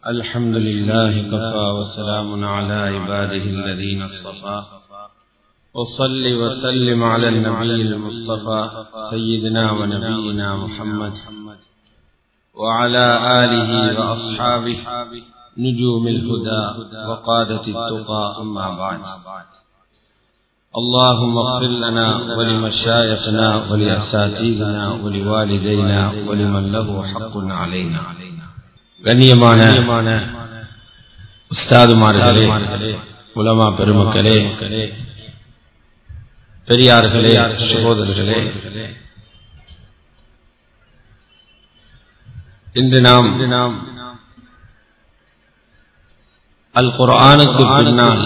الحمد لله كفى وسلام على عباده الذين اصطفى وصل وسلم على النبي المصطفى سيدنا ونبينا محمد وعلى آله وأصحابه نجوم الهدى وقادة التقى أما بعد اللهم اغفر لنا ولمشايخنا ولأساتذتنا ولوالدينا ولمن له حق علينا கண்ணியமான உஸ்தாதுமார்களே உலமா பெருமக்களே பெரியார்களே சகோதரர்களே இன்று நாம் நாம் அல் குர்ஆனுக்கு பின்னால்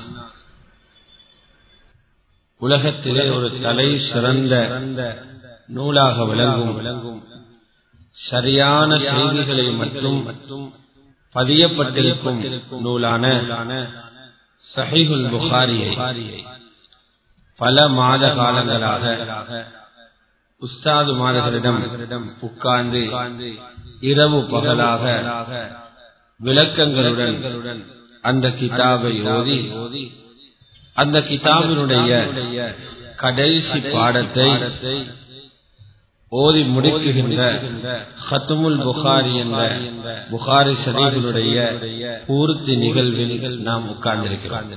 உலகத்திலே ஒரு தலை சிறந்த நூலாக விளங்கும் விளங்கும் சரியான செய்திகளை மட்டும் பதியப்பட்டிருக்கும் நூலான சஹீஹுல் புகாரியை பல மாத காலங்களாக உஸ்தாது மாதர்களிடம் உட்கார்ந்து இரவு பகலாக விளக்கங்களுடன் அந்த கிதாபை ஓதி அந்த கிதாபினுடைய கடைசி பாடத்தை ஓதி முடிக்குகின்ற ஹத்துமுல் புகாரி என்ற புகாரி ஷரீஃபினுடைய பூர்த்தி நிகழ்வில் நாம் உட்கார்ந்திருக்கிறோம்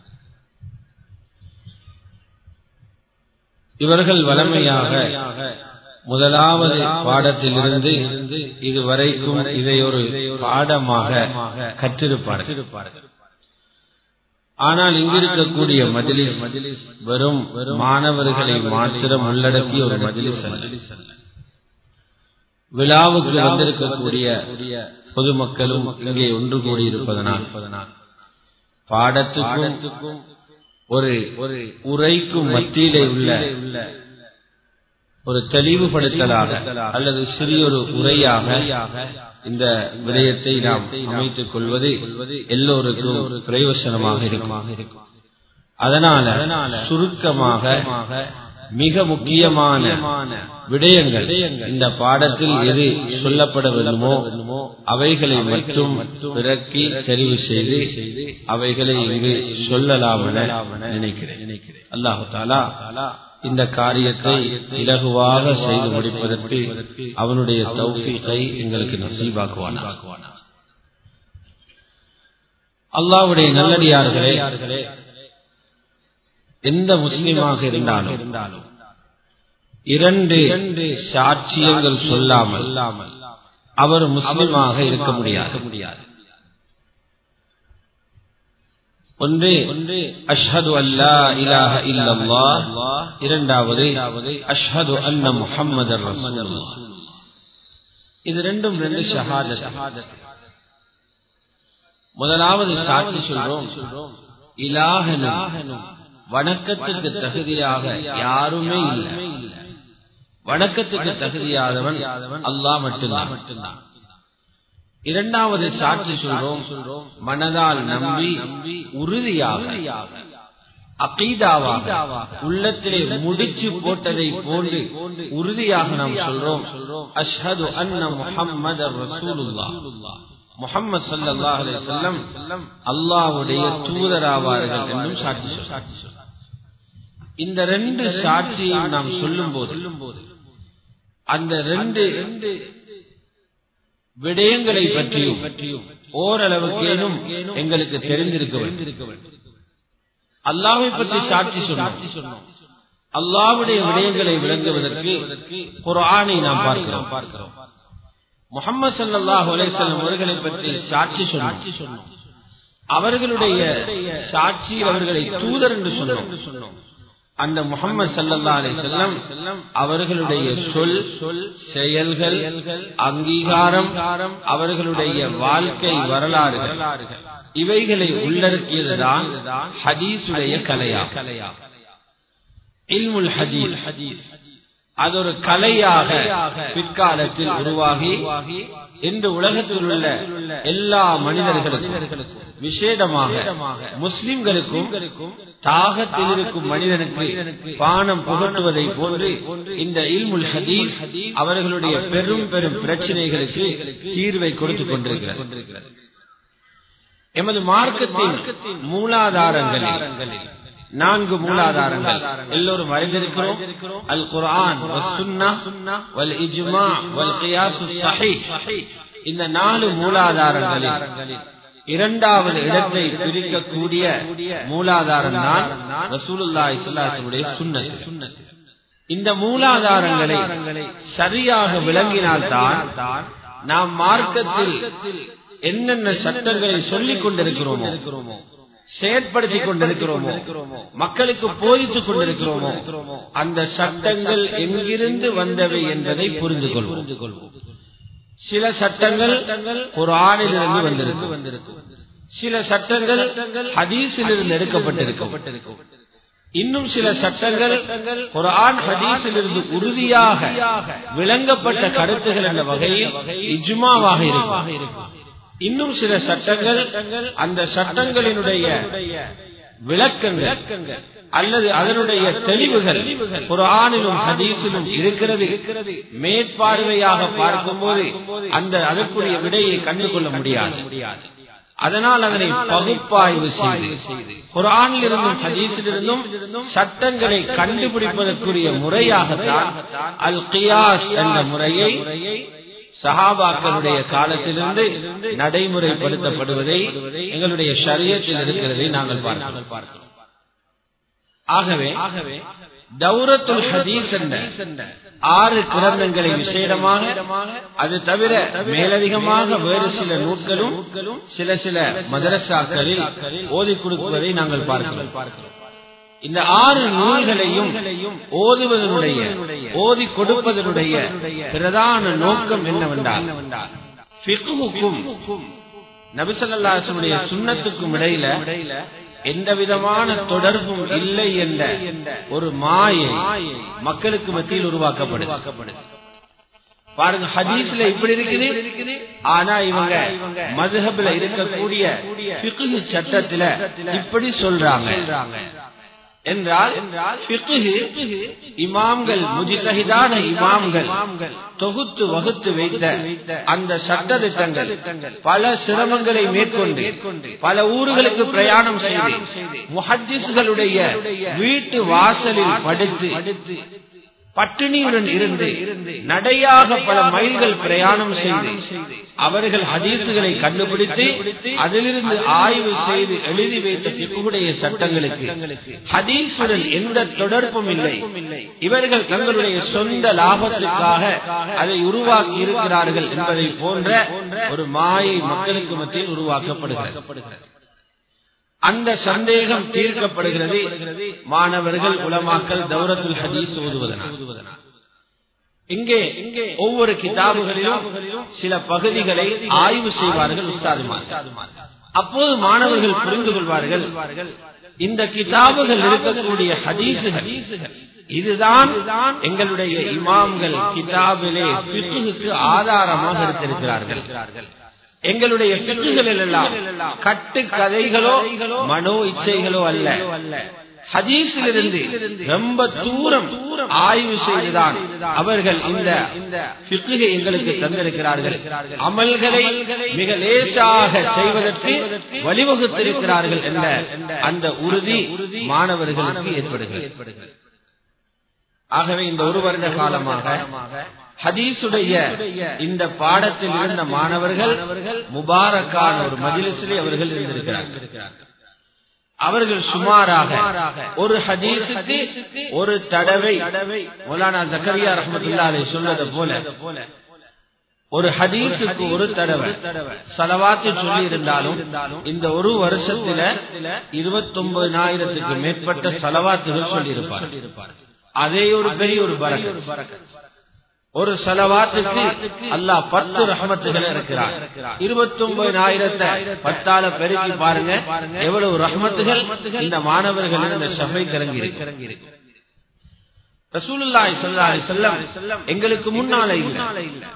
இவர்கள் வளமையாக முதலாவது பாடத்திலிருந்து இதுவரைக்கும் இதை ஒரு பாடமாக கற்றிருப்பார்கள் ஆனால் இங்கிருக்கக்கூடிய மஜிலிஸ் மஜிலிஸ் வெறும் மாணவர்களை மாத்திரம் உள்ளடக்கிய ஒரு மஜிலிஸ் அல்ல விழாவுக்கு வந்திருக்கக்கூடிய பொதுமக்களும் இங்கே ஒன்று கூடியிருப்பதனால் பாடத்துக்கும் ஒரு ஒரு உரைக்கும் மத்தியிலே உள்ள ஒரு தெளிவுபடுத்தலாக அல்லது சிறியொரு உரையாக இந்த விடயத்தை நாம் அமைத்துக் கொள்வது எல்லோருக்கும் பிரயோசனமாக இருக்கும் அதனால சுருக்கமாக மிக முக்கியமான விடயங்கள் இந்த பாடத்தில் எது சொல்லப்பட வேண்டுமோ அவைகளை மட்டும் பிறக்கி தெரிவு செய்து அவைகளை இங்கு சொல்லலாம் என நினைக்கிறேன் அல்லாஹு தாலா இந்த காரியத்தை இலகுவாக செய்து முடிப்பதற்கு அவனுடைய தௌஃபீகை எங்களுக்கு நசீபாக்குவான் அல்லாவுடைய நல்லடியார்களே எந்த முஸ்லிமாக இருந்தாலும் இரண்டு சாட்சியங்கள் சொல்லாமல் அவர் முஸ்லிமாக இருக்க முடியாது ஒன்று ஒன்று அஷ்ஹது அல்லா இலாஹ இல்லல்லாஹ் இரண்டாவது அஷ்ஹது அன்ன முஹம்மதர் ரசூலுல்லாஹ் இது ரெண்டும் ரெண்டு ஷஹாதத் முதலாவது சாட்சி சொல்றோம் இலாஹனும் வணக்கத்துக்கு தகுதியாக யாருமே இல்லை வணக்கத்துக்கு தகுதியாதவன் அல்லாஹ் மட்டும்தான் மட்டும்தான் இரண்டாவது சாட்சி சொல்றோம் மனதால் நம்பி உறுதியாக அகீதாவாக உள்ளத்திலே முடிச்சு போட்டதை போன்று உறுதியாக நாம் சொல்றோம் அஷ்ஹது அன்ன முஹம்மது ரசூலுல்லா முகம்மது சல்லாஹ் அலி செல்லம் அல்லாவுடைய தூதராவார்கள் என்றும் சாட்சி சாட்சி இந்த ரெண்டு சாட்சியையும் நாம் சொல்லும் போது அந்த ரெண்டு விடயங்களை பற்றியும் பற்றியும் ஓரளவுக்கேனும் எங்களுக்கு தெரிந்திருக்க வேண்டும் அல்லாவை பற்றி சாட்சி சொன்னோம் அல்லாவுடைய விடயங்களை விளங்குவதற்கு ஒரு ஆணை நாம் பார்க்கிறோம் பார்க்கிறோம் முகமது சல்லாஹ் அலைசல்லம் அவர்களை பற்றி சாட்சி சொன்னோம் அவர்களுடைய சாட்சி அவர்களை தூதர் என்று சொன்னோம் அந்த முகமது சல்லா அலி செல்லம் அவர்களுடைய சொல் சொல் செயல்கள் அங்கீகாரம் அவர்களுடைய வாழ்க்கை வரலாறுகள் இவைகளை உள்ளடக்கியதுதான் ஹதீஸுடைய கலையா கலையா இல்முல் ஹதீஸ் ஹதீஸ் அது ஒரு கலையாக பிற்காலத்தில் உருவாகி இன்று உலகத்தில் உள்ள எல்லா மனிதர்களுக்கும் விசேடமாக முஸ்லிம்களுக்கும் தாகத்தில் இருக்கும் மனிதனுக்கு பானம் புகட்டுவதை போன்று இந்த இல்முல் ஹதீஸ் அவர்களுடைய பெரும் பெரும் பிரச்சனைகளுக்கு தீர்வை கொடுத்துக் கொண்டிருக்கிறது எமது மார்க்கத்தின் மூலாதாரங்களில் நான்கு மூலாதாரங்கள் எல்லோரும் அறிந்திருக்கிறோம் அல் குர்ஆன் வல் இஜ்மா வல் கியாசு ஸஹீஹ் இந்த நாலு மூலாதாரங்களில் இரண்டாவது இடத்தை பிரிக்கக்கூடிய மூலாதாரம் தான் ரசூலுல்லாஹி ஸல்லல்லாஹு சுன்னத் இந்த மூலாதாரங்களை சரியாக விளங்கினால்தான் நாம் மார்க்கத்தில் என்னென்ன சட்டங்களை சொல்லிக் கொண்டிருக்கிறோமோ செயற்படுத்திக் கொண்டிருக்கிறோமோ மக்களுக்கு போதித்துக் கொண்டிருக்கிறோமோ அந்த சட்டங்கள் எங்கிருந்து வந்தவை என்பதை புரிந்து கொள்வோம் சில சட்டங்கள் ஒரு ஆணிலிருந்து வந்திருக்கும் சில சட்டங்கள் ஹதீஸில் இருந்து எடுக்கப்பட்டிருக்கும் இன்னும் சில சட்டங்கள் ஒரு ஆண் ஹதீஸில் இருந்து உறுதியாக விளங்கப்பட்ட கருத்துகள் என்ற வகையில் இஜ்மாவாக இருக்கும் இன்னும் சில சட்டங்கள் அந்த சட்டங்களினுடைய விளக்கங்கள் அல்லது அதனுடைய தெளிவுகள் ஒரு ஆணிலும் ஹதீஸிலும் இருக்கிறது மேற்பார்வையாக பார்க்கும்போது அந்த அதற்குரிய விடையை கண்டுகொள்ள முடியாது அதனால் அதனை பகுப்பாய்வு செய்து ஒரு ஆணிலிருந்தும் ஹதீஸிலிருந்தும் சட்டங்களை கண்டுபிடிப்பதற்குரிய முறையாகத்தான் அல் கியாஸ் என்ற முறையை சஹாபாக்களுடைய காலத்திலிருந்து நடைமுறைப்படுத்தப்படுவதை எங்களுடைய சரியத்தில் இருக்கிறதை நாங்கள் பார்க்கிறோம் ஆகவே தௌரத்துல் ஹதீஸ் என்ற ஆறு கிரந்தங்களை விசேடமாக அது தவிர மேலதிகமாக வேறு சில நூட்களும் சில சில மதரசாக்களில் ஓதி கொடுப்பதை நாங்கள் பார்க்கிறோம் இந்த ஆறு நூல்களையும் ஓதுவதனுடைய ஓதி கொடுப்பதனுடைய பிரதான நோக்கம் என்னவென்றால் நபிசல்லாசனுடைய சுண்ணத்துக்கும் இடையில எந்த விதமான தொடர்பும் இல்லை என்ற ஒரு மாயை மக்களுக்கு மத்தியில் உருவாக்கப்படுது பாருங்க ஹதீஸ்ல இப்படி இருக்குது ஆனா இவங்க மதுஹப்ல இருக்கக்கூடிய சட்டத்துல இப்படி சொல்றாங்க என்றால் இமாம்கள் முஜிதஹிதான இமாம்கள் தொகுத்து வகுத்து வைத்த அந்த சட்ட திட்டங்கள் பல சிரமங்களை மேற்கொண்டு பல ஊர்களுக்கு பிரயாணம் செய்து முஹத்திஸ்களுடைய வீட்டு வாசலில் படுத்து பட்டினியுடன் இருந்து நடையாக பல மைல்கள் பிரயாணம் செய்து அவர்கள் ஹதீசுகளை கண்டுபிடித்து அதிலிருந்து ஆய்வு செய்து எழுதி வைத்த பிக்குடைய சட்டங்களுக்கு ஹதீசுடன் எந்த தொடர்பும் இல்லை இவர்கள் தங்களுடைய சொந்த லாபத்துக்காக அதை உருவாக்கி இருக்கிறார்கள் என்பதை போன்ற ஒரு மாயை மக்களுக்கு மத்தியில் உருவாக்கப்படுகிறது அந்த சந்தேகம் தீர்க்கப்படுகிறது மாணவர்கள் உலமாக்கல் தௌரத்துல் ஹதீஸ் ஓதுவதனால் இங்கே ஒவ்வொரு கிதாபுகளிலும் சில பகுதிகளை ஆய்வு செய்வார்கள் உஸ்தாதுமார் அப்போது மாணவர்கள் புரிந்து கொள்வார்கள் இந்த கிதாபுகள் இருக்கக்கூடிய ஹதீசுகள் இதுதான் எங்களுடைய இமாம்கள் கிதாபிலே பிசுகுக்கு ஆதாரமாக எடுத்திருக்கிறார்கள் எங்களுடைய பிக்குகளில் எல்லாம் கட்டு கதைகளோ மனோ இச்சைகளோ அல்ல ஹதீஸிலிருந்து ரொம்ப தூரம் ஆய்வு செய்துதான் அவர்கள் இந்த பிக்குகை எங்களுக்கு தந்திருக்கிறார்கள் அமல்களை மிக லேசாக செய்வதற்கு வழிவகுத்திருக்கிறார்கள் என்ற அந்த உறுதி மாணவர்களுக்கு ஏற்படுகிறது ஆகவே இந்த ஒரு வருட காலமாக ஹதீசுடைய இந்த பாடத்தில் இருந்த மாணவர்கள் முபாரக்கான ஒரு மஜிலிசிலே அவர்கள் இருந்திருக்கிறார்கள் அவர்கள் சுமாராக ஒரு ஹதீஸுக்கு ஒரு தடவை மௌலானா ஜக்கரியா ரஹமத்துல்லா அலை சொன்னது போல ஒரு ஹதீஸுக்கு ஒரு தடவை சலவாத்து சொல்லி இருந்தாலும் இந்த ஒரு வருஷத்துல இருபத்தி ஒன்பதாயிரத்துக்கு மேற்பட்ட சலவாத்துகள் சொல்லி இருப்பார் அதே ஒரு பெரிய ஒரு பரக்க ஒரு செலவாத்துக்கு அல்லாஹ் பத்து ரஹமத்துகள் இருக்கிறார் இருபத்தி ஒன்பதாயிரத்தை பத்தால பெருக்கி பாருங்க எவ்வளவு ரஹமத்துகள் இந்த மாணவர்கள் இந்த சபை கிறங்கி இருக்கு ரசூலுல்லாய் சொல்லி செல்லம் எங்களுக்கு முன்னால இல்ல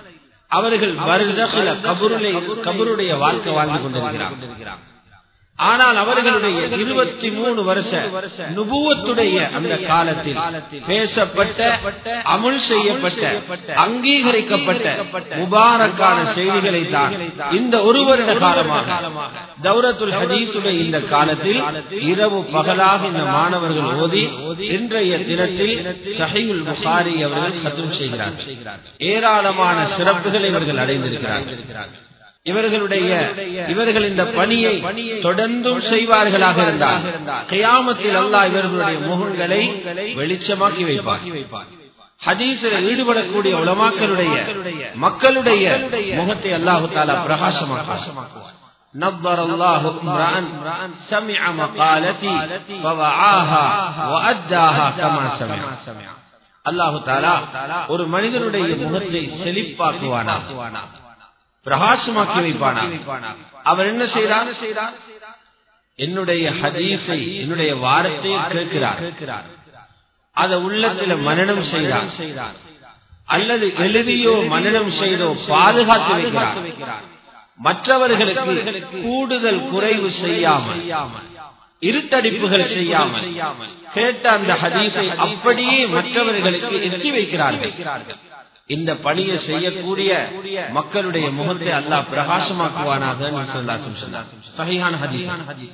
அவர்கள் வருடகுல கபருடைய கபருடைய வாழ்க்கை வாழ்ந்து கொண்டிருக்கிறார் ஆனால் அவர்களுடைய இருபத்தி மூணு வருஷ நுபுவத்துடைய அந்த காலத்தில் பேசப்பட்ட அமுல் செய்யப்பட்ட அங்கீகரிக்கப்பட்ட முபாரக்கான செய்திகளை தான் இந்த ஒரு வருட காலமாக தௌரத்துல் ஹதீசுடைய இந்த காலத்தில் இரவு பகலாக இந்த மாணவர்கள் ஓதி இன்றைய தினத்தில் சஹீல் புகாரி அவர்கள் கத்தும் செய்கிறார்கள் ஏராளமான சிறப்புகளை இவர்கள் அடைந்திருக்கிறார்கள் இவர்களுடைய இவர்கள் இந்த பணியை தொடர்ந்தும் செய்வார்களாக இருந்தால் கியாமத்தில் அல்லாஹ் இவர்களுடைய முகங்களை வெளிச்சமாக்கி வைப்பார் ஹதீஸில் ஈடுபடக்கூடிய உலமாக்களுடைய மக்களுடைய முகத்தை அல்லாஹு தாலா பிரகாசமாக்குவார் نظر الله امرأ سمع مقالتي فوعاها وأداها كما سمع அல்லாஹு தாலா ஒரு மனிதனுடைய முகத்தை செழிப்பாக்குவானா பிரகாசமாக்கி வைப்பானா அவர் என்ன செய்தார் என்னுடைய ஹதீஸை என்னுடைய வாரத்தை கேட்கிறார் அதை உள்ளத்தில் மனனம் செய்தார் அல்லது எழுதியோ மனனம் செய்தோ பாதுகாத்து வைக்கிறார் மற்றவர்களுக்கு கூடுதல் குறைவு செய்யாமல் இருட்டடிப்புகள் செய்யாமல் கேட்ட அந்த ஹதீஸை அப்படியே மற்றவர்களுக்கு எட்டி வைக்கிறார்கள் இந்த பணியை செய்யக்கூடிய மக்களுடைய முகத்தை அல்லாஹ் பிரகாசமாக்குவானாக சகையான ஹதீஸ்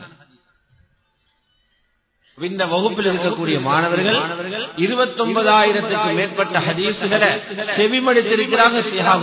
இந்த வகுப்பில் இருக்கக்கூடிய மாணவர்கள் இருபத்தி ஒன்பதாயிரத்துக்கு மேற்பட்ட ஹதீசுகளை செவிமடித்திருக்கிறாங்க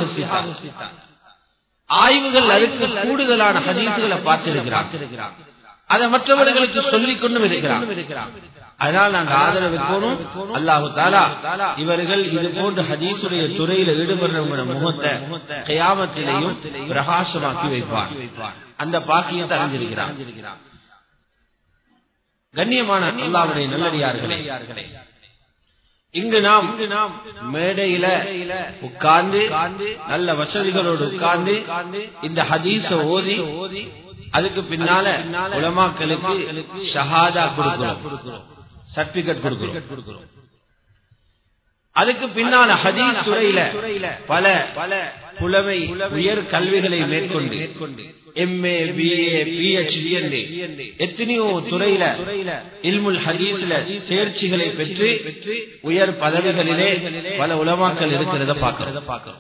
ஆய்வுகள் அதுக்கு கூடுதலான ஹதீசுகளை பார்த்திருக்கிறார் அதை மற்றவர்களுக்கு சொல்லிக் கொண்டும் இருக்கிறார் அதனால் நாங்கள் ஆதரவுக்கணும் அல்லாஹு தாலா இவர்கள் இது போன்ற ஹதீசுடைய துறையில ஈடுபடுறவங்களோட முகத்தை கயாமத்திலையும் பிரகாசமாக்கி வைப்பார் அந்த பாக்கியத்தை அறிஞ்சிருக்கிறார் கண்ணியமான அல்லாவுடைய நல்லடியார்களே இங்கு நாம் மேடையில உட்கார்ந்து நல்ல வசதிகளோடு உட்கார்ந்து இந்த ஹதீஸ ஓதி அதுக்கு பின்னால உலமாக்களுக்கு ஷஹாதா கொடுக்கிறோம் சர்டிபிகேட் கொடுக்கிறோம் அதுக்கு பின்னால ஹதீஸ் துறையில பல பல புலமை உயர் கல்விகளை மேற்கொண்டு எம்ஏ பிஏ பிஹெச்டி என்று எத்தனையோ துறையில இல்முல் ஹதீஸ்ல தேர்ச்சிகளை பெற்று உயர் பதவிகளிலே பல உலமாக்கள் இருக்கிறத பார்க்கிறோம்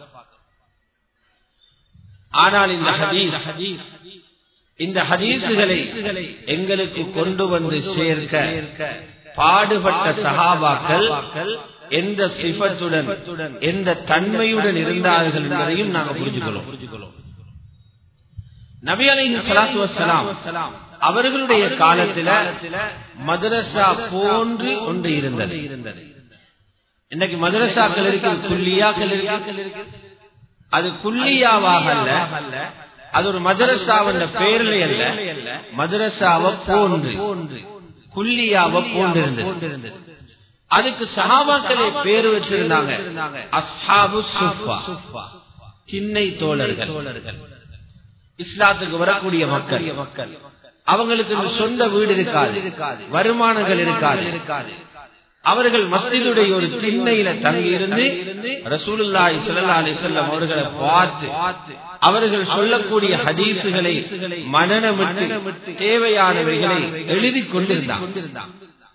ஆனால் இந்த ஹதீஸ் இந்த ஹதீசுகளை எங்களுக்கு கொண்டு வந்து சேர்க்க பாடுபட்ட சகாபாக்கள் எந்த சிபத்துடன் எந்த தன்மையுடன் இருந்தார்கள் என்பதையும் நாங்கள் புரிஞ்சுக்கிறோம் நபி அலி சலாத்து வசலாம் அவர்களுடைய காலத்துல மதரசா போன்று ஒன்று இருந்தது இன்னைக்கு மதரசாக்கள் இருக்கு குல்லியாக்கள் இருக்கு அது குல்லியாவாக அல்ல அது ஒரு மதரசாவன்ற பேரில் அல்ல மதரசாவை போன்று குல்லியாவை போன்றிருந்தது அதுக்கு சஹாபாக்களே பேரு வச்சிருந்தாங்க அஸ்ஹாபு சுஃபா திண்ணை தோழர்கள் இஸ்லாத்துக்கு வரக்கூடிய மக்கள் மக்கள் அவங்களுக்கு சொந்த வீடு இருக்காது வருமானங்கள் இருக்காது அவர்கள் மஸ்ஜிதுடைய ஒரு திண்ணையில தங்கி இருந்து ரசூலுல்லாஹி ஸல்லல்லாஹு அலைஹி வஸல்லம் அவர்களை பார்த்து அவர்கள் சொல்லக்கூடிய ஹதீசுகளை மனநமிட்டு தேவையானவைகளை எழுதி கொண்டிருந்தார்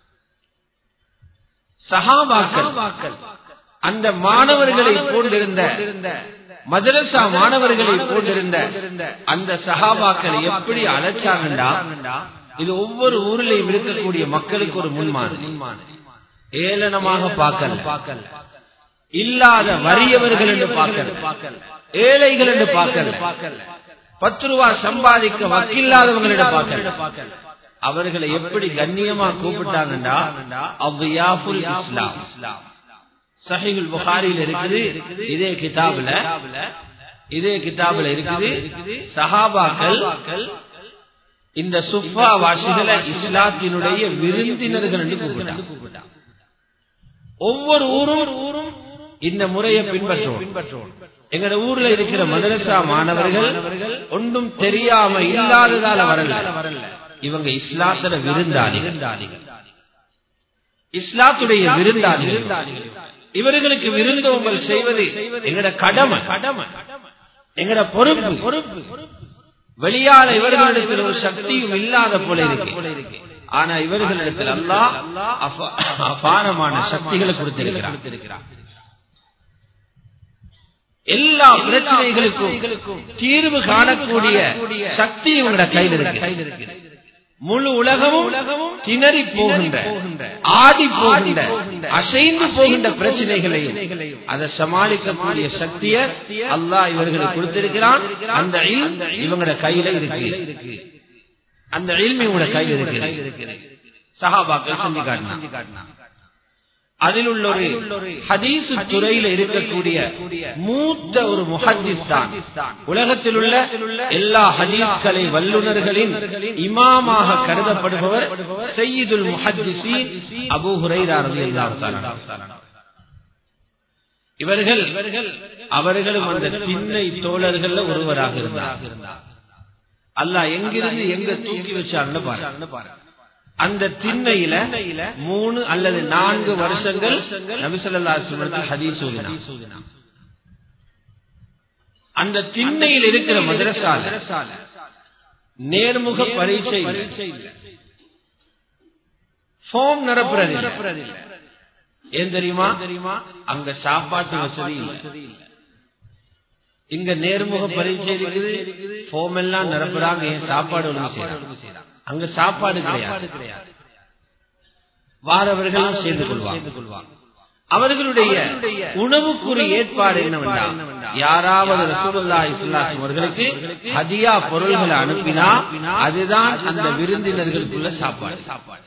சஹாபாக்கள் அந்த மாணவர்களை போன்றிருந்த மதரசா மாணவர்களை போன்றிருந்த அந்த சஹாபாக்களை எப்படி அழைச்சாங்கண்டா இது ஒவ்வொரு ஊரிலையும் இருக்கக்கூடிய மக்களுக்கு ஒரு முன்மாதிரி ஏளனமாக பார்க்கல இல்லாத வறியவர்கள் என்று பார்க்கல ஏழைகள் என்று பார்க்கல பத்து ரூபா சம்பாதிக்க வக்கில்லாதவங்களிடம் பார்க்கல அவர்களை எப்படி கண்ணியமா கூப்பிட்டாங்கண்டா அவ்வியாபுல் இஸ்லாம் சஹிகுல் புகாரியில் இருக்குது இதே கிதாபுல இதே கிதாபுல இருக்குது சஹாபாக்கள் இந்த சுஃபா வாசிகளை இஸ்லாத்தினுடைய விருந்தினர்கள் என்று கூப்பிட்டாங்க ஒவ்வொரு ஊரும் ஊரும் இந்த முறையை பின்பற்றுவோம் எங்கட ஊர்ல இருக்கிற மதரசா மாணவர்கள் ஒன்றும் தெரியாம இல்லாததால வரல இவங்க இஸ்லாத்துல விருந்தாளிகள் இஸ்லாத்துடைய விருந்தாளிகள் இவர்களுக்கு விருந்தோம்பல் செய்வது எங்கட கடமை கடமை எங்கட பொறுப்பு பொறுப்பு வெளியால இவர்களிடத்தில் ஒரு சக்தியும் இல்லாத போல இருக்கு ஆனா இவர்களிடத்தில் அல்லாஹ் அப- அபாரமான சக்திகளை கொடுத்திருக்கிறார் எல்லா பிரச்சனைகளுக்கும் தீர்வு காணக்கூடிய சக்தி இவங்களோட கையில் இருக்கு முழு உலகமும் திணறி போகின்ற ஆடி போகின்ற அசைந்து போகின்ற பிரச்சனைகளையும் அதை சமாளிக்கக்கூடிய சக்தியை அல்லாஹ் இவர்களுக்கு கொடுத்திருக்கிறான் அந்த இல்ம் இவங்களோட கையில இருக்கு அந்த இல்மி இவங்களோட கையில் இருக்கு சஹாபாக்கள் செஞ்சு காட்டினான் அதில் உள்ள ஒரு ஹதீசு துறையில இருக்கக்கூடிய மூத்த ஒரு முஹத்திஸ் தான் உலகத்தில் உள்ள எல்லா ஹதீஸ்களை வல்லுநர்களின் இமாமாக கருதப்படுபவர் சையீதுல் முஹத்திஸீன் அபூ ஹுரைரா ரலியல்லாஹு தஆலா இவர்கள் அவர்களும் அந்த சின்ன தோழர்கள்ல ஒருவராக இருந்தார் அல்லாஹ் எங்கிருந்து எங்க தூக்கி வச்சான்னு பாருங்க அந்த திண்ணையில மூணு அல்லது நான்கு வருஷங்கள் நபிசல்லா ஹதீஸ் ஓதினான் அந்த திண்ணையில் இருக்கிற மதரசால நேர்முக பரீட்சை ஃபார்ம் நிரப்புறது ஏன் தெரியுமா தெரியுமா அங்க சாப்பாட்டு வசதி இல்லை இங்க நேர்முக பரீட்சை இருக்குது ஃபார்ம் எல்லாம் நிரப்புறாங்க ஏன் சாப்பாடு ஒழுங்கு செய்யறாங்க அங்க சாப்பாடு கிடையாது வாரவர்களும் சேர்ந்து கொள்வாங்க அவர்களுடைய உணவுக்குரிய ஏற்பாடு என்னவென்றால் யாராவது ரசூலுல்லாஹி ஸல்லல்லாஹு அலைஹி அவர்களுக்கு ஹதியா பொருள்களை அனுப்பினா அதுதான் அந்த விருந்தினர்களுக்குள்ள சாப்பாடு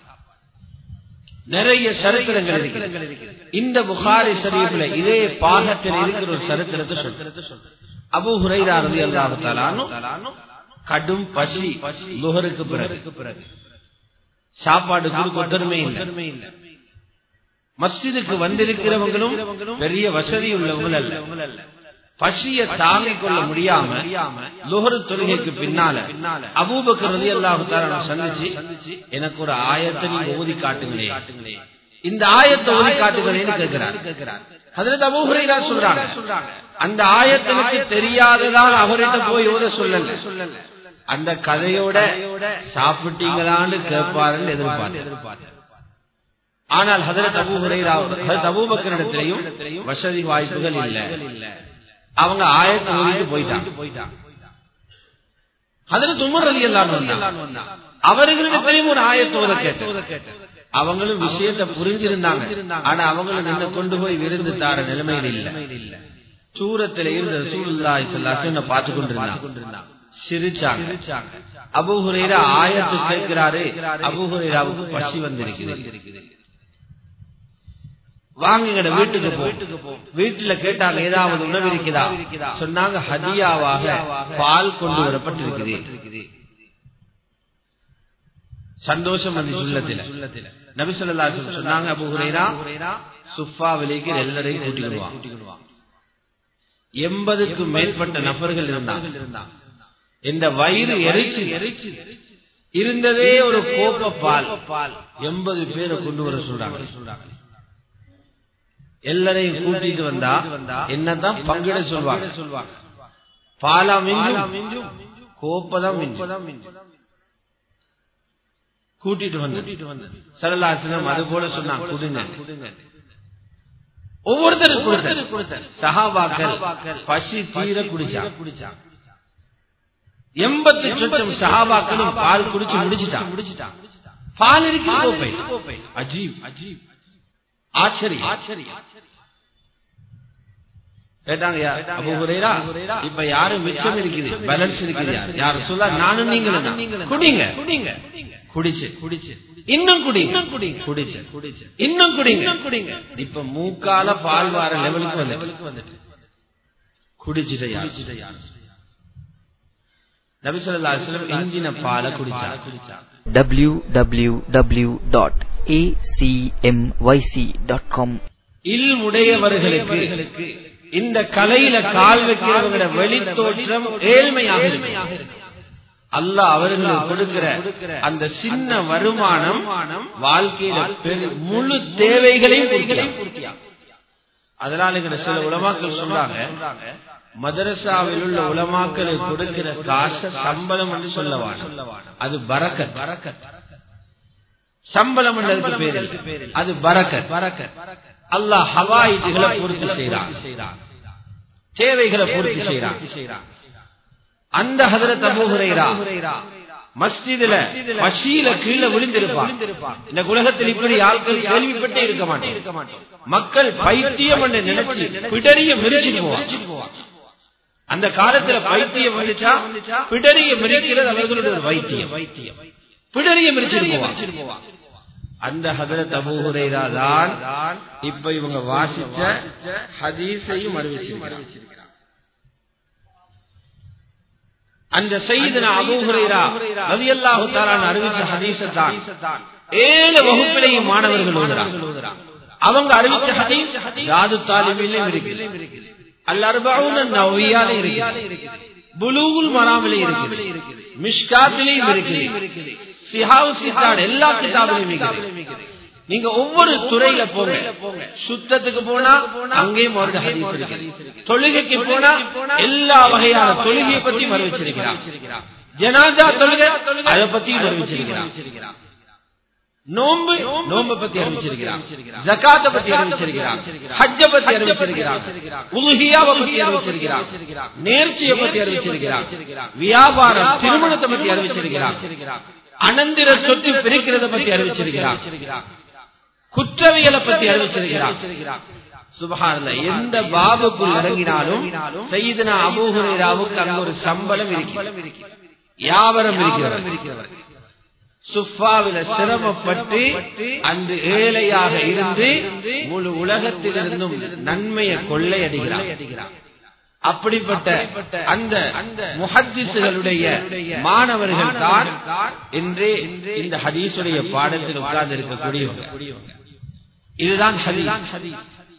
நிறைய சரித்திரங்கள் இருக்கிறது இந்த புகாரி ஷரீஃப்ல இதே பாகத்தில் இருக்கிற ஒரு சரித்திரத்தை சொல்றேன் அபூ ஹுரைரா ரலியல்லாஹு தஆலா கடும் பசி லுஹருக்கு பிறகு சாப்பாடு கொடுக்கொத்தருமே இல்லை மஸ்ஜிதுக்கு வந்திருக்கிறவங்களும் பெரிய வசதி உள்ளவங்க அல்ல பசிய தாங்கிக் கொள்ள முடியாம லுஹரு தொழுகைக்கு பின்னால அபூபக்கர் ரதி அல்லாஹு சந்திச்சு எனக்கு ஒரு ஆயத்தை நீங்க ஓதி காட்டுங்களே இந்த ஆயத்தை ஓதி காட்டுங்களேன்னு கேட்கிறார் ஹதரத் அபூ ஹுரைரா சொல்றாங்க அந்த ஆயத்தனுக்கு தெரியாததான் அவர்கிட்ட போய் ஓத சொல்லல அந்த கதையோட சாப்பிட்டீங்களான்னு கேட்பாருன்னு எதிர்பார்த்து ஆனால் ஹதரத் அபூ ஹுரைரா ஹதரத் அபூபக்கரிடத்திலையும் வசதி வாய்ப்புகள் இல்ல அவங்க ஆயத்தை ஓதிட்டு போயிட்டாங்க ஹதரத் உமர் அலி எல்லாம் அவர்களிடத்திலையும் ஒரு ஆயத்தை ஓத கேட்டு அவங்களும் விஷயத்தை புரிஞ்சிருந்தாங்க ஆனா அவங்களும் நின்று கொண்டு போய் விருந்து தார நிலைமையில் இல்ல சூரத்துல இருந்த ரசூலுல்லாஹி ஸல்லல்லாஹு அலைஹி பார்த்து கொண்டிருந்தாங்க சிரிச்சாங்க அபூஹுரைரா ஆயத்து கேட்கிறாரு அபூஹுரைராவுக்கு பசி வந்திருக்குது வாங்குங்கட வீட்டுக்கு போ வீட்டுல கேட்டாங்க ஏதாவது உணவு இருக்குதா சொன்னாங்க ஹதியாவாக பால் கொண்டு வரப்பட்டிருக்குது சந்தோஷம் வந்து சொல்லத்தில நபி சொல்லா சொன்னாங்க அபு ஹுரைரா சுஃபா விலைக்கு எல்லாரையும் கூட்டிக்கிடுவாங்க எண்பதுக்கு மேற்பட்ட நபர்கள் இருந்தாங்க இந்த வயிறு எரிச்சு எரிச்சு இருந்ததே ஒரு கோப்ப பால் பால் எண்பது பேரை கொண்டு வர சொல்றாங்க சொல்றாங்க எல்லாரையும் கூட்டிட்டு வந்தா என்னதான் பங்கிட சொல்வாங்க சொல்வாங்க பாலா மிஞ்சும் கோப்பதான் மிஞ்சும் கூட்டிட்டு வந்து சரலாசனம் அது போல சொன்னாங்க கொடுங்க ஒவ்வொருத்தரும் கொடுத்தார் சகாபாக்கள் பசி தீர குடிச்சா குடிச்சா எண்பத்தி லட்சம் சகாபாக்களும் பால் குடிச்சு முடிச்சுட்டான் முடிச்சுட்டான் பால் இருக்கு கோப்பை அஜீப் அஜீப் ஆச்சரியம் ஆச்சரியம் கேட்டாங்க அபு ஹுரைரா இப்ப யாரு மிச்சம் இருக்குது பேலன்ஸ் இருக்குது யாரு சொல்ல நானும் நீங்களும் குடிங்க குடிங்க குடிச்சு குடிச்சு இன்னும் குடி இன்னும் குடி குடிச்சு குடிச்சு இன்னும் குடிங்க குடிங்க இப்ப மூக்கால பால் வார லெவலுக்கு வந்து லெவலுக்கு வந்துட்டு குடிச்சிட்ட யாரு யாரு நபிசல்லா அலுவலம் எஞ்சின பாலை குடிச்சா குடிச்சா www.acmyc.com இல்முடையவர்களுக்கு இந்த கலையில கால் வைக்கிறவங்களோட வெளித்தோற்றம் ஏழ்மையாக இருக்கு அல்லாஹ் அவர்களுக்கு கொடுக்கிற அந்த சின்ன வருமானம் வாழ்க்கையில பெரு- முழு தேவைகளையும் பூர்த்தியாகும். அதனால இங்க சில உலமாக்கள் சொல்றாங்க மதரசாவில் உள்ள உலமாக்களுக்கு கொடுக்கிற காச சம்பளம் என்று சொல்லவான அது பரக்கத் பரக்கத் சம்பளம் என்றதுக்கு பேரு அது பரக்கத் பரக்கத் அல்லாஹ் ஹவாயிதுகளை பூர்த்தி செய்யறான் தேவைகளை பூர்த்தி செய்யறான் அந்த ஹதரத் அபூ ஹுரைரா மஸ்ஜிதுல பசியில கீழே விழுந்திருப்பான் இந்த உலகத்தில் இப்படி ஆட்கள் கேள்விப்பட்டே இருக்க மாட்டோம் மக்கள் பைத்தியம் என்று நினைச்சு பிடரிய மிரிச்சிட்டு போவான் அந்த காலத்துல பைத்தியம் வந்துச்சா பிடரிய மிரிக்கிறது அவர்களுடைய ஒரு வைத்தியம் வைத்தியம் பிடரிய மிரிச்சிட்டு போவான் அந்த ஹதரத் அபூ ஹுரைரா தான் இப்ப இவங்க வாசிச்ச ஹதீஸையும் அறிவிச்சிருக்கிறார் அந்த செய்தின அபூஹுரைரா ரலியல்லாஹு தஆலா அறிவிச்ச ஹதீஸ தான் ஏழு வகுப்பிலேயும் மாணவர்கள் ஓதுறாங்க அவங்க அறிவிச்ச ஹதீஸ் ஜாது தாலிபிலே இருக்கு அல் அர்பஊன நவவியால இருக்கு புலூகுல் மராமிலே இருக்கு மிஷ்காத்திலேயும் இருக்கு சிஹாவு சித்தாட் எல்லா கிதாபிலையும் இருக்கு நீங்க ஒவ்வொரு துறையில போங்க சுத்தத்துக்கு போனா அங்கேயும் அவருடைய ஹதீஸ் இருக்கு தொழுகைக்கு போனா எல்லா வகையான தொழுகையை பத்தி அறிவிச்சிருக்கிறார் ஜனாஜா தொழுகை அதை பத்தியும் அறிவிச்சிருக்கிறார் நோம்பு நோம்பை பத்தி அறிவிச்சிருக்கிறார் ஜக்காத்த பத்தி அறிவிச்சிருக்கிறார் ஹஜ்ஜ பத்தி அறிவிச்சிருக்கிறார் உலுஹியாவை பத்தி அறிவிச்சிருக்கிறார் நேர்ச்சியை பத்தி அறிவிச்சிருக்கிறார் வியாபாரம் திருமணத்தை பத்தி அறிவிச்சிருக்கிறார் அனந்திர சொத்து பிரிக்கிறத பத்தி அறிவிச்சிருக்கிறார் குற்றவியலை பத்தி அறிவிச்சிருக்கிறார் சுபஹானல்ல எந்த பாபுக்குள் இறங்கினாலும் செய்தனா அபூஹுரைராவுக்கு அங்க ஒரு சம்பளம் இருக்கிறது வியாபாரம் இருக்கிறவர் சுஃபாவில சிரமப்பட்டு அன்று ஏழையாக இருந்து முழு உலகத்திலிருந்தும் நன்மையை கொள்ளையடிகிறார் அப்படிப்பட்ட அந்த முஹத்திசுகளுடைய மாணவர்கள் தான் இன்றே இந்த ஹதீஸுடைய பாடத்தில் உட்கார்ந்து இருக்கக்கூடியவங்க இதுதான் ஹதீஸ்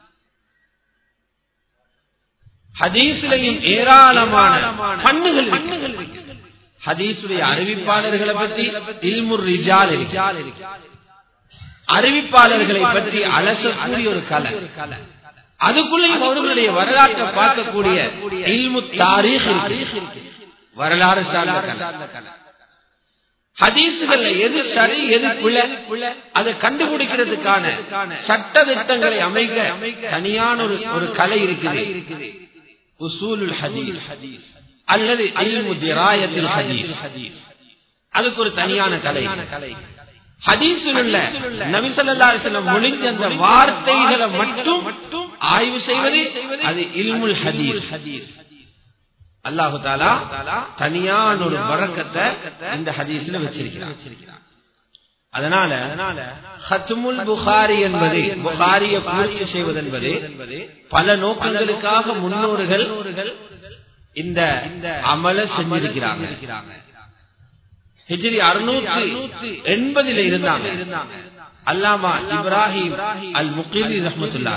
ஹதீஸ்லையும் ஏராளமான பண்ணுகள் இருக்கு ஹதீஸுடைய அறிவிப்பாளர்களை பற்றி இல்முர் ரிஜால் இருக்கு அறிவிப்பாளர்களை பற்றி அலசக்கூடிய ஒரு கலை அதுக்குள்ளேயும் அவர்களுடைய வரலாற்றை பார்க்கக்கூடிய இல்மு தாரீக் இருக்கு வரலாறு சார்ந்த கலை ஹதீசுகள்ல எது சரி எது பிழை அதை கண்டுபிடிக்கிறதுக்கான சட்ட திட்டங்களை அமைக்க தனியான ஒரு ஒரு கலை இருக்குது உசூலுல் ஹதீஸ் அல்லது இல்மு திராயத்தில் ஹதீஸ் அதுக்கு ஒரு தனியான கலை ஹதீஸில் உள்ள நபிசல்லா செல்லம் மொழிஞ்ச அந்த வார்த்தைகளை மட்டும் ஆய்வு செய்வது அது இல்முல் ஹதீஸ் அல்லாஹு தாலா தனியான ஒரு வழக்கத்தை இந்த ஹதீஸ்ல வச்சிருக்கிறார் அதனால ஹத்முல் புகாரி என்பது புகாரிய பூர்த்தி செய்வது என்பது பல நோக்கங்களுக்காக முன்னோர்கள் இந்த அமல செஞ்சிருக்கிறாங்க ஹிஜ்ரி அறுநூத்தி எண்பதுல இருந்தாங்க அல்லாமா இப்ராஹிம் அல் முகிலி ரஹமத்துல்லா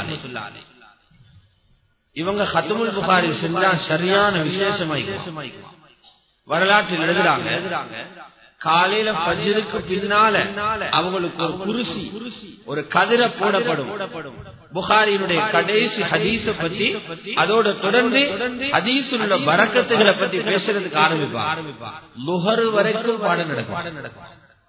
இவங்க ஹத்தமுல் புகாரி செஞ்சா சரியான விசேஷமாய் வரலாற்றில் எழுதுறாங்க காலையில பஜ்ருக்கு பின்னால அவங்களுக்கு ஒரு குருசி ஒரு கதிர போடப்படும் புகாரினுடைய கடைசி ஹதீஸ பத்தி அதோட தொடர்ந்து ஹதீஸில் உள்ள வரக்கத்துகளை பத்தி பேசுறதுக்கு ஆரம்பிப்பா லுஹர் வரைக்கும் பாடம் நடக்கும்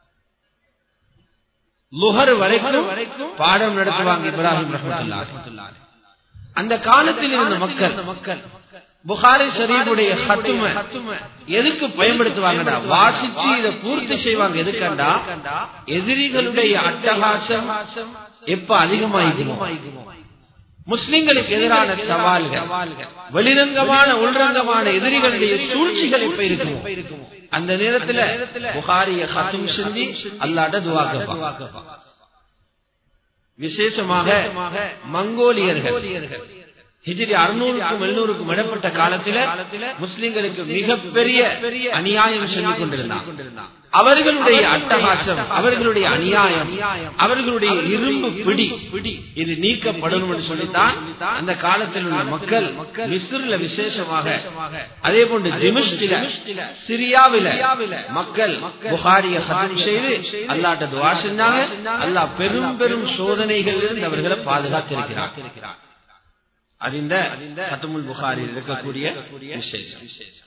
லுஹர் வரைக்கும் பாடம் நடத்துவாங்க இப்ராஹிம் ரஹமத்துல்லா அந்த காலத்தில் இருந்த மக்கள் மக்கள் புகாரி ஷரீஃபுடைய ஹத்தும எதுக்கு பயன்படுத்துவாங்கடா வாசிச்சு இதை பூர்த்தி செய்வாங்க எதுக்கண்டா எதிரிகளுடைய அட்டகாசம் எப்ப அதிகமாயிக்குமோ முஸ்லிம்களுக்கு எதிரான சவால்கள் வெளிரங்கமான உள்ரங்கமான எதிரிகளுடைய சூழ்ச்சிகள் எப்ப இருக்குமோ அந்த நேரத்துல புகாரிய ஹத்தும் செஞ்சு அல்லாட்ட துவாக்கப்பா விசேஷமாக மங்கோலியர்கள் ஹிஜிரி அறுநூறுக்கும் எழுநூறுக்கும் இடப்பட்ட காலத்துல முஸ்லிம்களுக்கு மிகப்பெரிய அநியாயம் செஞ்சு கொண்டிருந்தான் அவர்களுடைய அட்டகாசம் அவர்களுடைய அநியாயம் அவர்களுடைய இரும்பு பிடி பிடி இது நீக்கப்படணும் என்று சொல்லித்தான் அந்த காலத்தில் உள்ள மக்கள் மிஸ்ரில் விசேஷமாக அதே போன்று திமிஷ்டில சிரியாவில மக்கள் புகாரிய ஹதம் செய்து அல்லாட்ட துவா செஞ்சாங்க அல்லாஹ் பெரும் பெரும் சோதனைகளிலிருந்து அவர்களை பாதுகாத்திருக்கிறார் அது இந்த சத்துமுல் புகாரில் இருக்கக்கூடிய விசேஷம்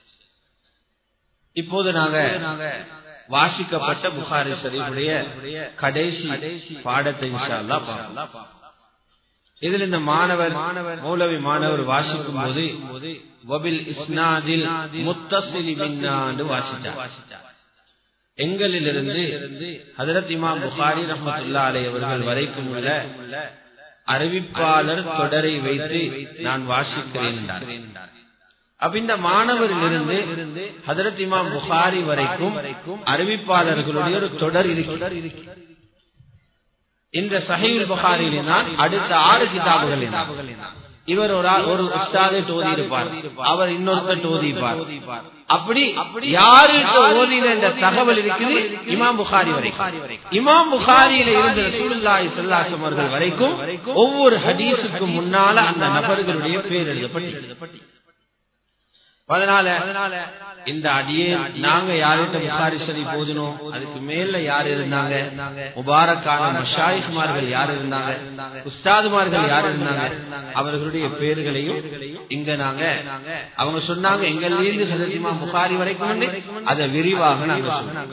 இப்போது நாங்க வாசிக்கப்பட்ட புகாரி ஷரீஃபுடைய கடைசி பாடத்தை இன்ஷா அல்லாஹ் பார்ப்போம் இதில் இந்த மாணவர் மௌலவி மாணவர் வாசிக்கும் போது வபில் இஸ்னாதில் முத்தசிலி மின்னாண்டு வாசித்தார் எங்களிலிருந்து ஹதரத் இமாம் புகாரி ரஹமத்துல்லா அலை அவர்கள் வரைக்கும் உள்ள அறிவிப்பாளர் தொடரை வைத்து நான் வாசிக்கிறேன் என்றார் அப்ப இந்த மாணவரிலிருந்து ஹதரத் இமாம் புகாரி வரைக்கும் அறிவிப்பாளர்களுடைய ஒரு தொடர் இருக்கிறது இந்த சஹீல் புகாரிலே தான் அடுத்த ஆறு கிதாபுகள் இவர் ஒரு ஒரு உஸ்தாதை டோதி இருப்பார் அவர் இன்னொருத்தர் டோதிப்பார் அப்படி யாருக்கு ஓதின என்ற தகவல் இருக்குது இமாம் புகாரி வரை இமாம் புகாரியில இருந்த ரசூலுல்லாஹி ஸல்லல்லாஹு அவர்கள் வரைக்கும் ஒவ்வொரு ஹதீஸுக்கு முன்னால அந்த நபர்களுடைய பேர் எழுதப்பட்டு அதனால இந்த அடியே நாங்க யார்கிட்ட புகாரி சரி போதினோம் அதுக்கு மேல யார் இருந்தாங்க முபாரக்கான மஷாயிகுமார்கள் யார் இருந்தாங்க உஸ்தாதுமார்கள் யார் இருந்தாங்க அவர்களுடைய பேர்களையும் இங்க நாங்க அவங்க சொன்னாங்க எங்கள்ல இருந்து ஹதரத்திமா புகாரி வரைக்கும் அதை விரிவாக நாங்க சொன்னாங்க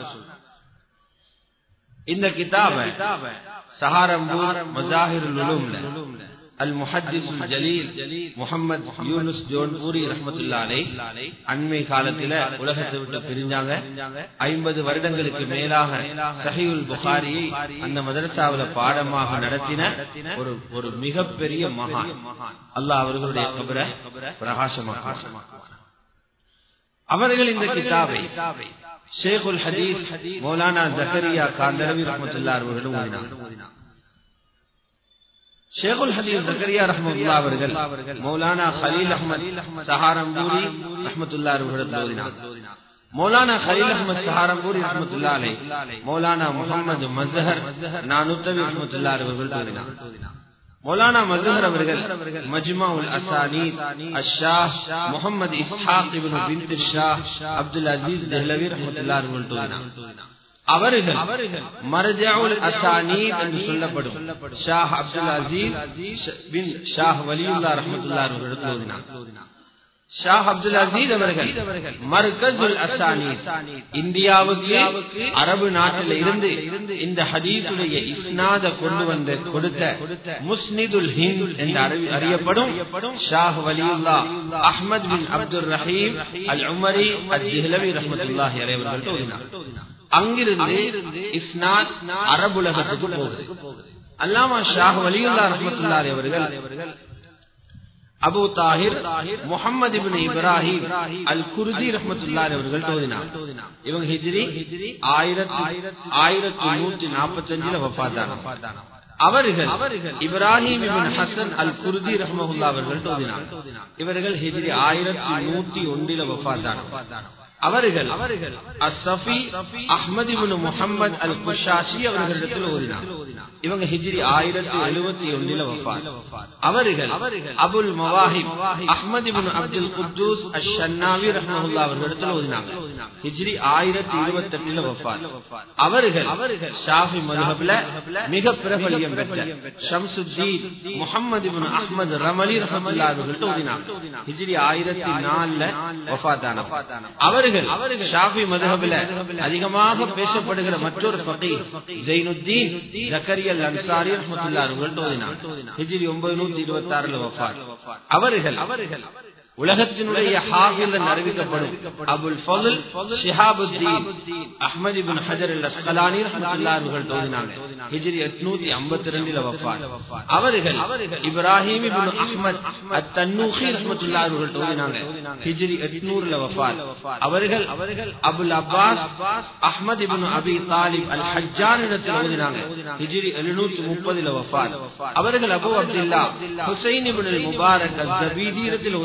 இந்த கிதாப சஹாரம்பூர் மஜாஹிருல் உலூம்ல المحدث الجليل முகமது யூனுஸ் ஜோன்பூரி ரஹமத்துல்லா அலை அண்மை காலத்துல உலகத்தை விட்டு பிரிஞ்சாங்க ஐம்பது வருடங்களுக்கு மேலாக சஹியுல் புகாரியை அந்த மதரசாவில பாடமாக நடத்தின ஒரு ஒரு மிகப்பெரிய மகான் அல்லாஹ் அவர்களுடைய கபர பிரகாசமாக அவர்கள் இந்த கிதாபை ஷேகுல் ஹதீஸ் மௌலானா ஜக்கரியா காந்தரவி ரஹமத்துல்லா அவர்களும் ஓதினார் ஷேகுல் ஹதீஸ் ஜக்கரியா ரஹமத்துல்லா அவர்கள் மௌலானா ஹலீல் அஹமத் சஹாரம்பூரி ரஹமத்துல்லா அவர்களிடத்தில் ஓதினார் மௌலானா ஹலீல் அஹமத் சஹாரம்பூரி ரஹமத்துல்லா அலை மௌலானா முகமது மஸ்ஹர் நானூத்தவி ரஹமத்துல்லா அவர்கள் ஓதினார் மௌலானா மஸ்ஹர் அவர்கள் மஜ்மா உல் அசானீத் அஷாஹ் முகமது இஸ்ஹாக் இப்னு பின்த் ஷாஹ் அப்துல் அசீஸ் தெஹ்லவி ரஹமத்துல்லா அவர்கள் ஓதினார் அவர்கள் மர்ஜாவுல் அசானீத் என்று சொல்லப்படும் ஷாஹ் அப்துல் அசீஸ் பின் ஷாஹ் வலியுல்லா ரஹமத்துல்லா அவர்கள் ஓதினார் ஷாஹ் அப்துல் அசீஸ் அவர்கள் மர்கசுல் அசானீத் இந்தியாவுக்கு அரபு நாட்டில் இருந்து இந்த ஹதீஸுடைய இஸ்னாத கொண்டு வந்து கொடுத்த முஸ்னிதுல் ஹிந்த் என்று அறியப்படும் ஷாஹ் வலியுல்லா அஹ்மத் பின் அப்துல் ரஹீம் அல் உமரி அல் ஜிஹ்லவி ரஹமத்துல்லாஹி அலைவர்கள் ஓதினார் அங்கிருந்து இஸ்னாத் அரபுலகத்துக்கு போகுது அல்லாமா ஷாஹ் வலியுல்லா ரஹமத்துல்லா அவர்கள் Abu Tahir Muhammad ibn Ibrahim al Kurdi ரஹமத்துல்லாரி அவர்கள் தோதினார் இவங்க ஹிஜ்ரி ஆயிரத்தி ஆயிரத்தி நூத்தி நாற்பத்தி அஞ்சுல வஃபாத்தான அவர்கள் இப்ராஹிம் இபின் ஹசன் அல் குருதி ரஹமஹுல்லா அவர்கள் தோதினார் இவர்கள் ஹிஜ்ரி ஆயிரத்தி நூத்தி ஒன்றில வஃபாத்தான அவர்கள் அவர்கள் அசஃபி Ahmad ibn Muhammad al Qushashi அவர்களிடத்தில் ஓதினார் இவங்க ஹிஜ்ரி ஆயிரத்தி எழுபத்தி ஒன்றில வஃபாத் அவர்கள் Abul Mawahib Ahmad ibn Abdul Quddus ash Shinnawi ரஹ்மஹுல்லா அவர்களிடத்தில் ஓதினாங்க ஹிஜ்ரி ஆயிரத்தி இருபத்தி எட்டுல வஃபாத் அவர்கள் அவர்கள் ஷாஃபி மதுஹப்ல மிக பிரபலியம் பெற்ற Shamsuddin Muhammad ibn Ahmad Ramli ரஹமத்துல்லா அவர்கள்ட்ட ஓதினாங்க ஹிஜ்ரி ஆயிரத்தி நாலுல வஃபாத்தான அவர்கள் அவர்கள் ஷாஃபி மதுஹப்ல அதிகமாக பேசப்படுகிற மற்றொரு ஃபகீஹ் ஜைனுத்தீன் ஜக்கரியல் அன்சாரி ரஹ்மத்துல்லாஹி அவர்கள் ஓதினார் ஹிஜ்ரி 926 வஃபாத் அவர்கள் அவர்கள் உலகத்தினுடைய ஹாஃபில் அறிவிக்கப்படும் அபுல் ஃபதுல் ஷிஹாபுத்தீன் அஹ்மது இப்னு ஹஜர் அல் அஸ்கலானி ரஹ்மத்துல்லாஹி அவர்கள் தோதினாங்க ஹிஜ்ரி 852 ல வஃபாத் அவர்கள் இப்ராஹிம் இப்னு அஹ்மத் அத்-தன்னூஹி ரஹ்மத்துல்லாஹி அவர்கள் தோதினாங்க ஹிஜ்ரி 800 ல வஃபாத் அவர்கள் அவர்கள் Abul Abbas Ahmad ibn Abi Talib al Hajjan இடத்தில் ஓதினாங்க ஹிஜ்ரி 730 ல வஃபாத் அவர்கள் Abu Abdullah Husain ibn al Mubarak az Zabidi இடத்தில் ஓதினாங்க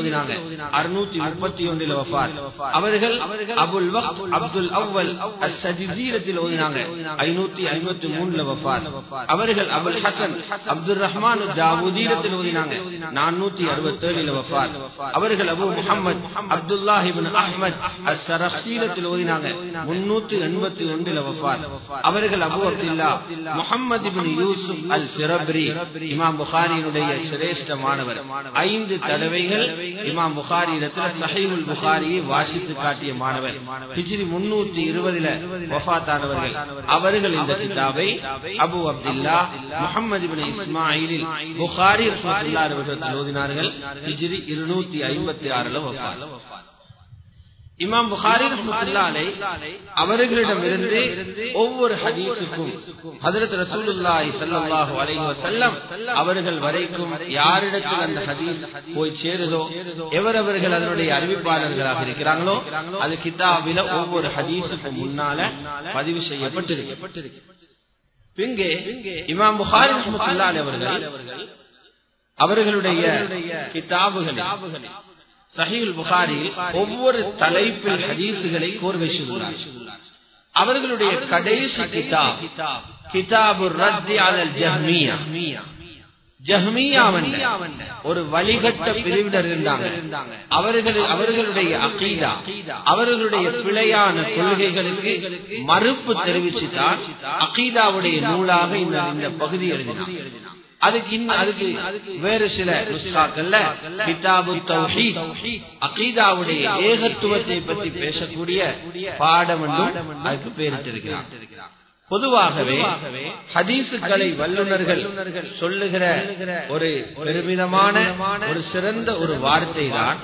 அறுநூத்தி முப்பத்தி ஒன்றில் வஃபாத் அவர்கள் அபுல் வக்த் அப்துல் அவ்வல் அஸ்ஸஜீரத்தில் ஓதினாங்க ஐநூத்தி ஐம்பத்தி மூணுல வஃபாத் அவர்கள் அபுல் ஹசன் அப்துல் ரஹ்மான் ஜாவூதீரத்தில் ஓதினாங்க நானூத்தி அறுபத்தி ஏழுல வஃபாத் அவர்கள் அபு முகமது அப்துல்லாஹ் இப்னு அஹ்மத் அஸ்ஸரஹ்சீரத்தில் ஓதினாங்க முன்னூத்தி எண்பத்தி ஒன்றில் வஃபாத் அவர்கள் அபு அப்துல்லா முகமது இப்னு யூசுப் அல் ஃபிரப்ரி இமாம் புகாரியினுடைய சிரேஷ்ட மாணவர் ஐந்து தடவைகள் இமாம் புகாரி இடத்துல சஹீபுல் புகாரியை வாசித்து காட்டிய மாணவர் ஹிஜ்ரி முன்னூத்தி இருபதுல வஃபாத்தானவர்கள் அவர்கள் இந்த கிதாபை அபு அப்துல்லா முகமது இப்னு இஸ்மாயிலில் புகாரி ரஹ்மத்துல்லாஹி அவர்கள் ஓதினார்கள் ஹிஜ்ரி இருநூத்தி ஐம்பத்தி ஆறுல வஃபாத் இமாம் புகாரி ரஹ்மத்துல்லாஹி அவர்களிடமிருந்து ஒவ்வொரு ஹதீஸுக்கும் ஹஜரத் ரசூலுல்லாஹி ஸல்லல்லாஹு அலைஹி வஸல்லம் அவர்கள் வரைக்கும் யாரிடத்தில் அந்த ஹதீஸ் போய் சேருதோ எவரவர்கள் அதனுடைய அறிவிப்பாளர்களாக இருக்கிறாங்களோ அது கிதாபில ஒவ்வொரு ஹதீஸுக்கும் முன்னால பதிவு செய்யப்பட்டிருக்கு இங்கே இமாம் புகாரி ரஹ்மத்துல்லாஹி அவர்கள் அவர்களுடைய கிதாபுகளில் சஹீல் புகாரியில் ஒவ்வொரு தலைப்பில் ஹதீசுகளை கோர்வை செய்துள்ளார் அவர்களுடைய கடைசி கிதாப் கிதாபு ரத்தி அலல் ஜஹ்மியா ஜஹ்மியாவன் ஒரு வழிகட்ட பிரிவினர் இருந்தாங்க அவர்கள் அவர்களுடைய அகீதா அவர்களுடைய பிழையான கொள்கைகளுக்கு மறுப்பு தெரிவிச்சுதான் அகீதாவுடைய நூலாக இந்த இந்த பகுதி எழுதினார் அதுக்கு இன்னும் அதுக்கு வேறு சில நுஸ்காக்கள்ல கிதாபு தௌஹீத் அகீதாவுடைய ஏகத்துவத்தை பற்றி பேசக்கூடிய பாடம் என்றும் அதுக்கு பேரிட்டிருக்கிறார் பொதுவாகவே ஹதீசுகளை வல்லுநர்கள் சொல்லுகிற ஒரு பெருமிதமான ஒரு சிறந்த ஒரு வார்த்தை தான்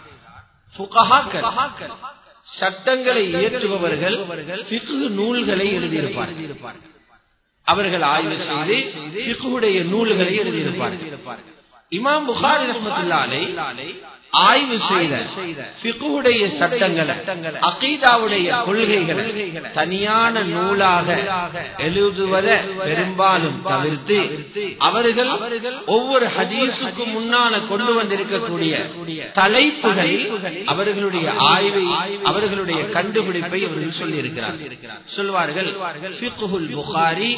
சட்டங்களை இயற்றுபவர்கள் நூல்களை எழுதியிருப்பார்கள் அவர்கள் ஆய்வு செய்து பிக்குடைய நூல்களை எழுதியிருப்பார்கள் இமாம் புகாரி ரஹமத்துல்லாலை ஆய்வு செய்த பிக்குடைய சட்டங்களை அகீதாவுடைய கொள்கைகளை தனியான நூலாக எழுதுவதை பெரும்பாலும் தவிர்த்து அவர்கள் ஒவ்வொரு ஹதீஸுக்கும் முன்னால கொண்டு வந்திருக்கக்கூடிய தலைப்புகளில் அவர்களுடைய ஆய்வை அவர்களுடைய கண்டுபிடிப்பை அவர்கள் சொல்லி இருக்கிறார் சொல்வார்கள் புகாரி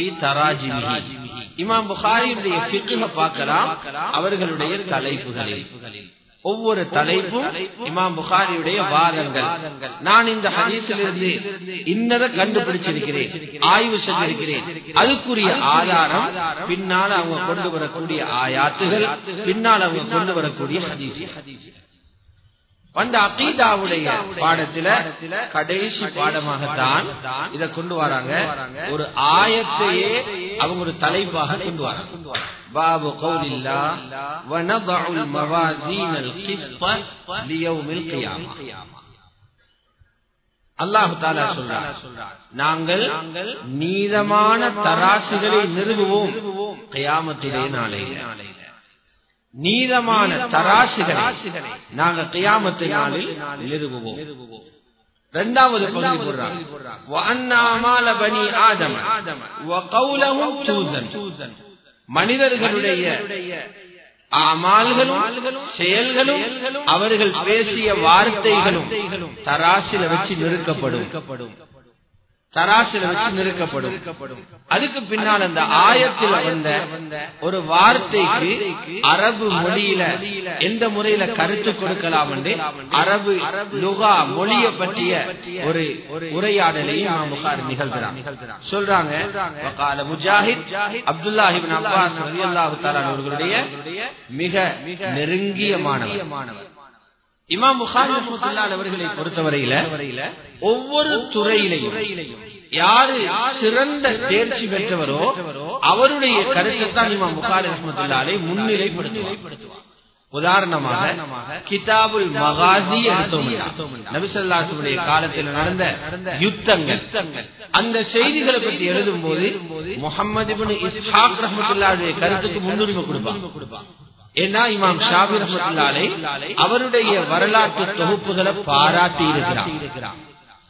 இமாம் புகாரியுடைய பிக்குக பார்க்கலாம் அவர்களுடைய தலைப்புகளில் ஒவ்வொரு தலைப்பும் இமாம் புகாரியுடைய வாதங்கள் நான் இந்த ஹதீஸிலிருந்து இன்னத கண்டுபிடிச்சிருக்கிறேன் ஆய்வு செஞ்சிருக்கிறேன் அதுக்குரிய ஆதாரம் பின்னால் அவங்க கொண்டு வரக்கூடிய ஆயாத்துகள் பின்னால் அவங்க கொண்டு வரக்கூடிய ஹதீஸ் அந்த அகீதாவுடைய பாடத்துல கடைசி பாடமாகத்தான் இத கொண்டு வராங்க ஒரு ஆயத்தையே அவங்க ஒரு தலைப்பாக கொண்டு வராங்க باب قول الله ونضع الموازين القسط ليوم القيامة அல்லாஹு தாலா சொல்றார் நாங்கள் நீதமான தராசுகளை நிறுவுவோம் கயாமத்துடைய நாளையில நீதமான தராசுகளை நாங்க கியாமத்து நாளில் நிறுவுவோம் இரண்டாவது பகுதி போடுறாங்க பனி ஆதம மனிதர்களுடைய அமால்களும் செயல்களும் அவர்கள் பேசிய வார்த்தைகளும் தராசில வச்சு நிறுக்கப்படும் தராசில வச்சு நிறுக்கப்படும் அதுக்கு பின்னால் அந்த ஆயத்தில் வந்த ஒரு வார்த்தைக்கு அரபு மொழியில எந்த முறையில கருத்து கொடுக்கலாம் என்று அரபு லுகா மொழிய பற்றிய ஒரு உரையாடலையும் நாம் புகார் நிகழ்கிறான் சொல்றாங்க வகால முஜாஹித் அப்துல்லாஹிபின் அப்பாஸ் ரலியல்லாஹு தஆலா அவர்களுடைய மிக நெருங்கிய மாணவர் இமாம் புகாரி ரஹ்மத்துல்லாஹி அவர்களை பொறுத்தவரையில ஒவ்வொரு துறையிலையும் யாரு சிறந்த தேர்ச்சி பெற்றவரோ அவருடைய கருத்தை தான் இமாம் புகாரி ரஹ்மத்துல்லாஹி முன்னிலைப்படுத்துவார் உதாரணமாக கிதாபுல் மகாசி எடுத்தோம் நபிசல்லாசுடைய காலத்தில் நடந்த யுத்தங்கள் அந்த செய்திகளை பற்றி எழுதும் போது முகமது இஸ்ஹாக் ரஹமத்துல்லாவுடைய கருத்துக்கு முன்னுரிமை கொடுப்பாங்க ஏன்னா இமாம் ஷாபி ரஹமத்துல்லாலே அவருடைய வரலாற்று தொகுப்புகளை பாராட்டி இருக்கிறார்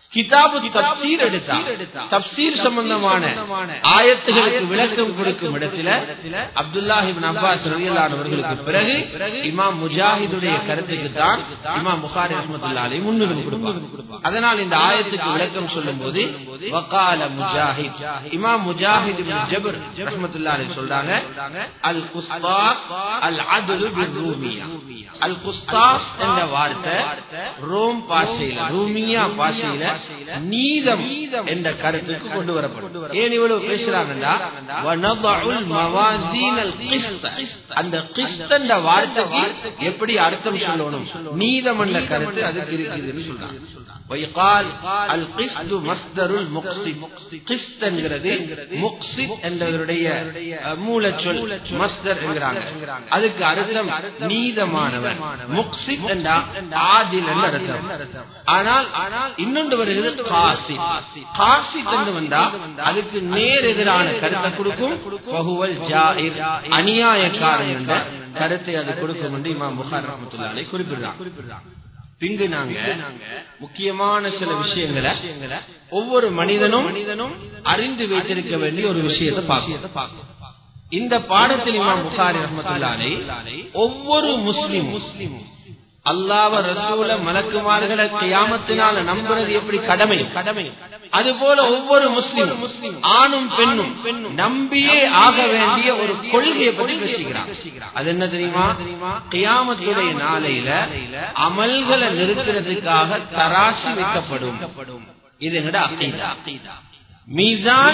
கிதாபு தப்சீர் எடுத்தா தப்சீர் சம்பந்தமான ஆயத்துகளுக்கு விளக்கம் கொடுக்கும் இடத்துல அப்துல்லாஹிபின் அப்பாஸ் ரலியல்லாஹு அவர்களுக்கு பிறகு இமாம் முஜாஹிதுடைய கருத்துக்கு தான் இமாம் புகாரி ரஹ்மத்துல்லாஹி அலைஹி முன்னுரிமை கொடுப்பாங்க அதனால் இந்த ஆயத்துக்கு விளக்கம் சொல்லும்போது வகால முஜாஹித் இமாம் முஜாஹித் இப்னு ஜபர் ரஹ்மத்துல்லாஹி அலைஹி சொல்றாங்க அல் குஸ்தாஸ் அல் அத்லு பிர் ரூமியா அல் குஸ்தாஸ் என்ற வார்த்தை ரோம் பாஷையில ரூமியா பாஷையில நீதம் என்ற கருத்துக்கு கொண்டு வரப்படும் ஏன் இவ்வளவு பேசுறாங்கன்னா வனதஉல் மவாசீனல் கிஸ்த அந்த கிஸ்த் என்ற வார்த்தைக்கு எப்படி அர்த்தம் சொல்லணும் நீதம் என்ற கருத்து அதுக்கு இருக்குதுன்னு சொல்றாங்க ويقال القسط مصدر المقسط قسط என்கிறது முக்சித் என்பதனுடைய மூலச்சொல் மஸ்தர் என்கிறாங்க அதுக்கு அர்த்தம் நீதமானவர் முக்சித் என்றா ஆதில் என்ற அர்த்தம் ஆனால் இன்னொன்று வருகிறது காசி காசி என்று வந்தா அதுக்கு நேர் எதிரான கருத்தை கொடுக்கும் பகுவல் ஜாயிர் அநியாயக்காரன் என்ற கருத்தை அது கொடுக்கும் என்று இமாம் புகார் ரஹமத்துல்லாலை குறிப்பிடுறாங்க பிங்கு நாங்க முக்கியமான சில விஷயங்களை ஒவ்வொரு மனிதனும் மனிதனும் அறிந்து வைத்திருக்க வேண்டிய ஒரு விஷயத்தை பார்க்கும் இந்த பாடத்தில் இமாம் புகாரி ரஹமத்துல்லாலை ஒவ்வொரு முஸ்லிம் முஸ்லிமும் அல்லாவ ரசூல மலக்குமார்களை கியாமத்தினால நம்புறது எப்படி கடமை கடமை அதுபோல ஒவ்வொரு முஸ்லிம் முஸ்லிம் ஆணும் பெண்ணும் நம்பியே ஆக வேண்டிய ஒரு கொள்கையை பற்றி பேசுகிறார் அது என்ன தெரியுமா கியாமத்துடைய நாளையில அமல்களை நிறுத்துறதுக்காக தராசி வைக்கப்படும் இது என்னடா அக்கீதா மீசான்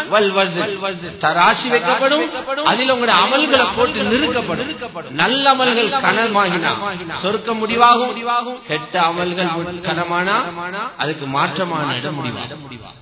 தராசி வைக்கப்படும் அதில் உங்களுடைய அமல்களை போட்டு நிறுக்கப்படும் நல்ல அமல்கள் கனமாகினா சொர்க்க முடிவாகும் முடிவாகும் கெட்ட அமல்கள் கனமானா அதுக்கு மாற்றமான இடம் முடிவாகும்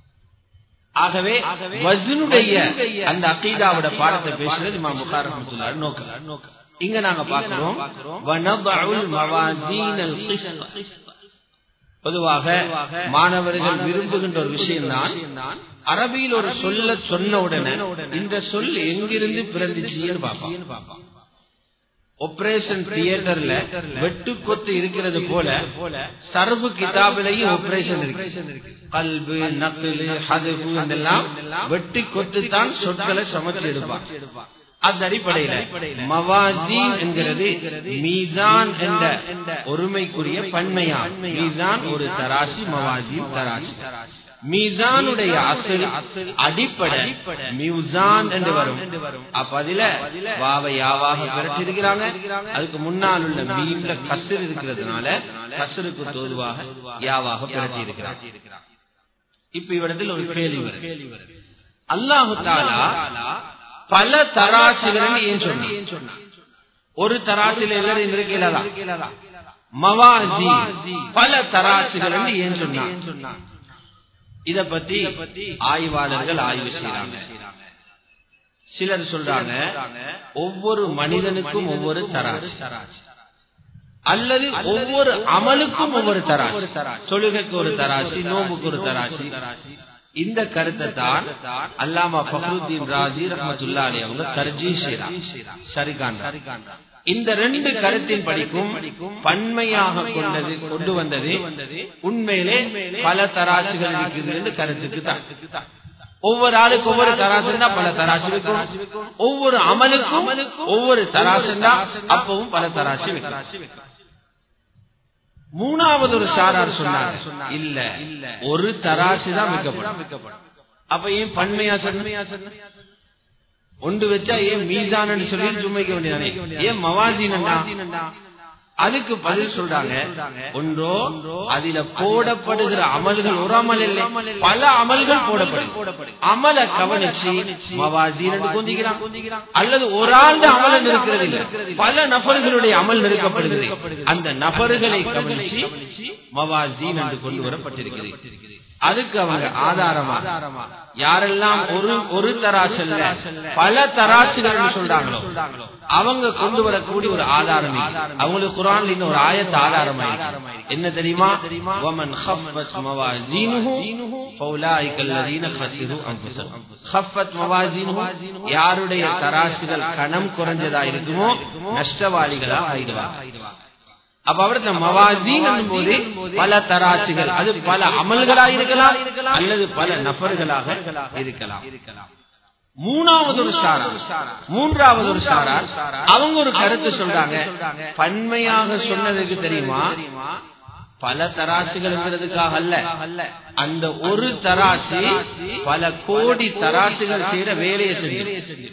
ஆகவே வஜனுடைய அந்த அக்கீதாவோட பாடத்தை பேசுறது இமாம் புகார் ரஹ்மத்துல்லாஹி நோக்கம் இங்க நாங்க பார்க்கிறோம் வனபஉல் மவாசீனல் கிஸ்த் பொதுவாக மாணவர்கள் விரும்புகின்ற ஒரு விஷயம் தான் அரபியில் ஒரு சொல்ல சொன்ன உடனே இந்த சொல் எங்கிருந்து பிறந்துச்சுன்னு பார்ப்பான் ஆபரேஷன் தியேட்டர்ல வெட்டு கொத்து இருக்கிறது போல சர்வு கிதாபிலையும் ஆபரேஷன் இருக்கு கல்பு நக்கலு ஹதுபு இதெல்லாம் வெட்டி கொத்து தான் சொற்களை சமைச்சு எடுப்பான் அந்த அடிப்படையில மவாசீன் என்கிறது மீசான் என்ற ஒருமைக்குரிய பன்மையான் மீசான் ஒரு தராசி மவாசீன் தராசி மீசானுடைய அசல் அடிப்படை மியூசான் என்று வரும் அப்ப அதுல வாவை யாவாக பிறச்சிருக்கிறாங்க அதுக்கு முன்னால் உள்ள மீன்ல கசர் இருக்கிறதுனால கசருக்கு தோதுவாக யாவாக பிறச்சி இருக்கிறார் இப்ப இவ்விடத்தில் ஒரு கேள்வி வருது அல்லாஹு தாலா பல தராசுகள் ஏன் சொன்ன ஒரு தராசில எல்லாரும் இருக்கலதா மவாசி பல தராசுகள் ஏன் சொன்னா இத பத்தி ஆய்வாளர்கள் ஆய்வு செய்யறாங்க சிலர் சொல்றாங்க ஒவ்வொரு மனிதனுக்கும் ஒவ்வொரு தராசு அல்லது ஒவ்வொரு அமலுக்கும் ஒவ்வொரு தராசு தொழுகைக்கு ஒரு தராசி நோம்புக்கு ஒரு தராசி இந்த கருத்தை தான் அல்லாமா பஹருத்தீன் ராஜி ரஹமத்துல்லா அலி அவங்க தர்ஜி சரிகாண்டா இந்த ரெண்டு கருத்தின் படிக்கும் பன்மையாக கொண்டது கொண்டு வந்தது உண்மையிலே பல தராசுகள் இருக்குது என்று கருத்துக்கு தான் ஒவ்வொரு ஆளுக்கு ஒவ்வொரு தராசு தான் பல தராசு வைக்கும் ஒவ்வொரு அமலுக்கும் ஒவ்வொரு தராசு தான் அப்பவும் பல தராசு வைக்கும் மூணாவது ஒரு சாரார் சொன்னார் இல்ல ஒரு தராசு தான் வைக்கப்படும் அப்ப ஏன் பன்மையா சொன்மையா சொன்ன ஒன்று வச்சா ஏன் மீசானு சொல்லி சும்மைக்க வேண்டியதானே ஏன் மவாசீனா அதுக்கு பதில் சொல்றாங்க ஒன்றோ அதுல போடப்படுகிற அமல்கள் ஒரு அமல் இல்லை பல அமல்கள் போடப்படும் அமல கவனிச்சு மவாசீன் கொஞ்சிக்கிறான் அல்லது ஒரு ஆண்டு அமலன் இருக்கிறது இல்லை பல நபர்களுடைய அமல் நிறுக்கப்படுகிறது அந்த நபர்களை கவனிச்சு மவாசீன் என்று கொண்டு வரப்பட்டிருக்கிறது அதுக்கு அவங்க ஆதாரமா யாரெல்லாம் ஒரு ஒரு தராசல்ல பல தராசுகள் சொல்றாங்களோ அவங்க கொண்டு வரக்கூடிய ஒரு ஆதாரம் அவங்களுக்கு குரான் இன்னும் ஒரு ஆயத்த ஆதாரமா என்ன தெரியுமா வமன் خفت موازينه فاولئك الذين خسروا انفسهم خفت موازينه யாருடைய தராசுகள் கணம் குறைஞ்சதா இருக்குமோ நஷ்டவாளிகளா ஆயிடுவாங்க அப்ப அவரது மவாசீன் போது பல தராசுகள் அது பல அமல்களாக இருக்கலாம் அல்லது பல நபர்களாக இருக்கலாம் மூணாவது ஒரு சாரா மூன்றாவது ஒரு சாரா அவங்க ஒரு கருத்து சொல்றாங்க பன்மையாக சொன்னதுக்கு தெரியுமா பல தராசுகள்ங்கிறதுக்காக அல்ல அந்த ஒரு தராசு பல கோடி தராசுகள் செய்யற வேலையை செஞ்சு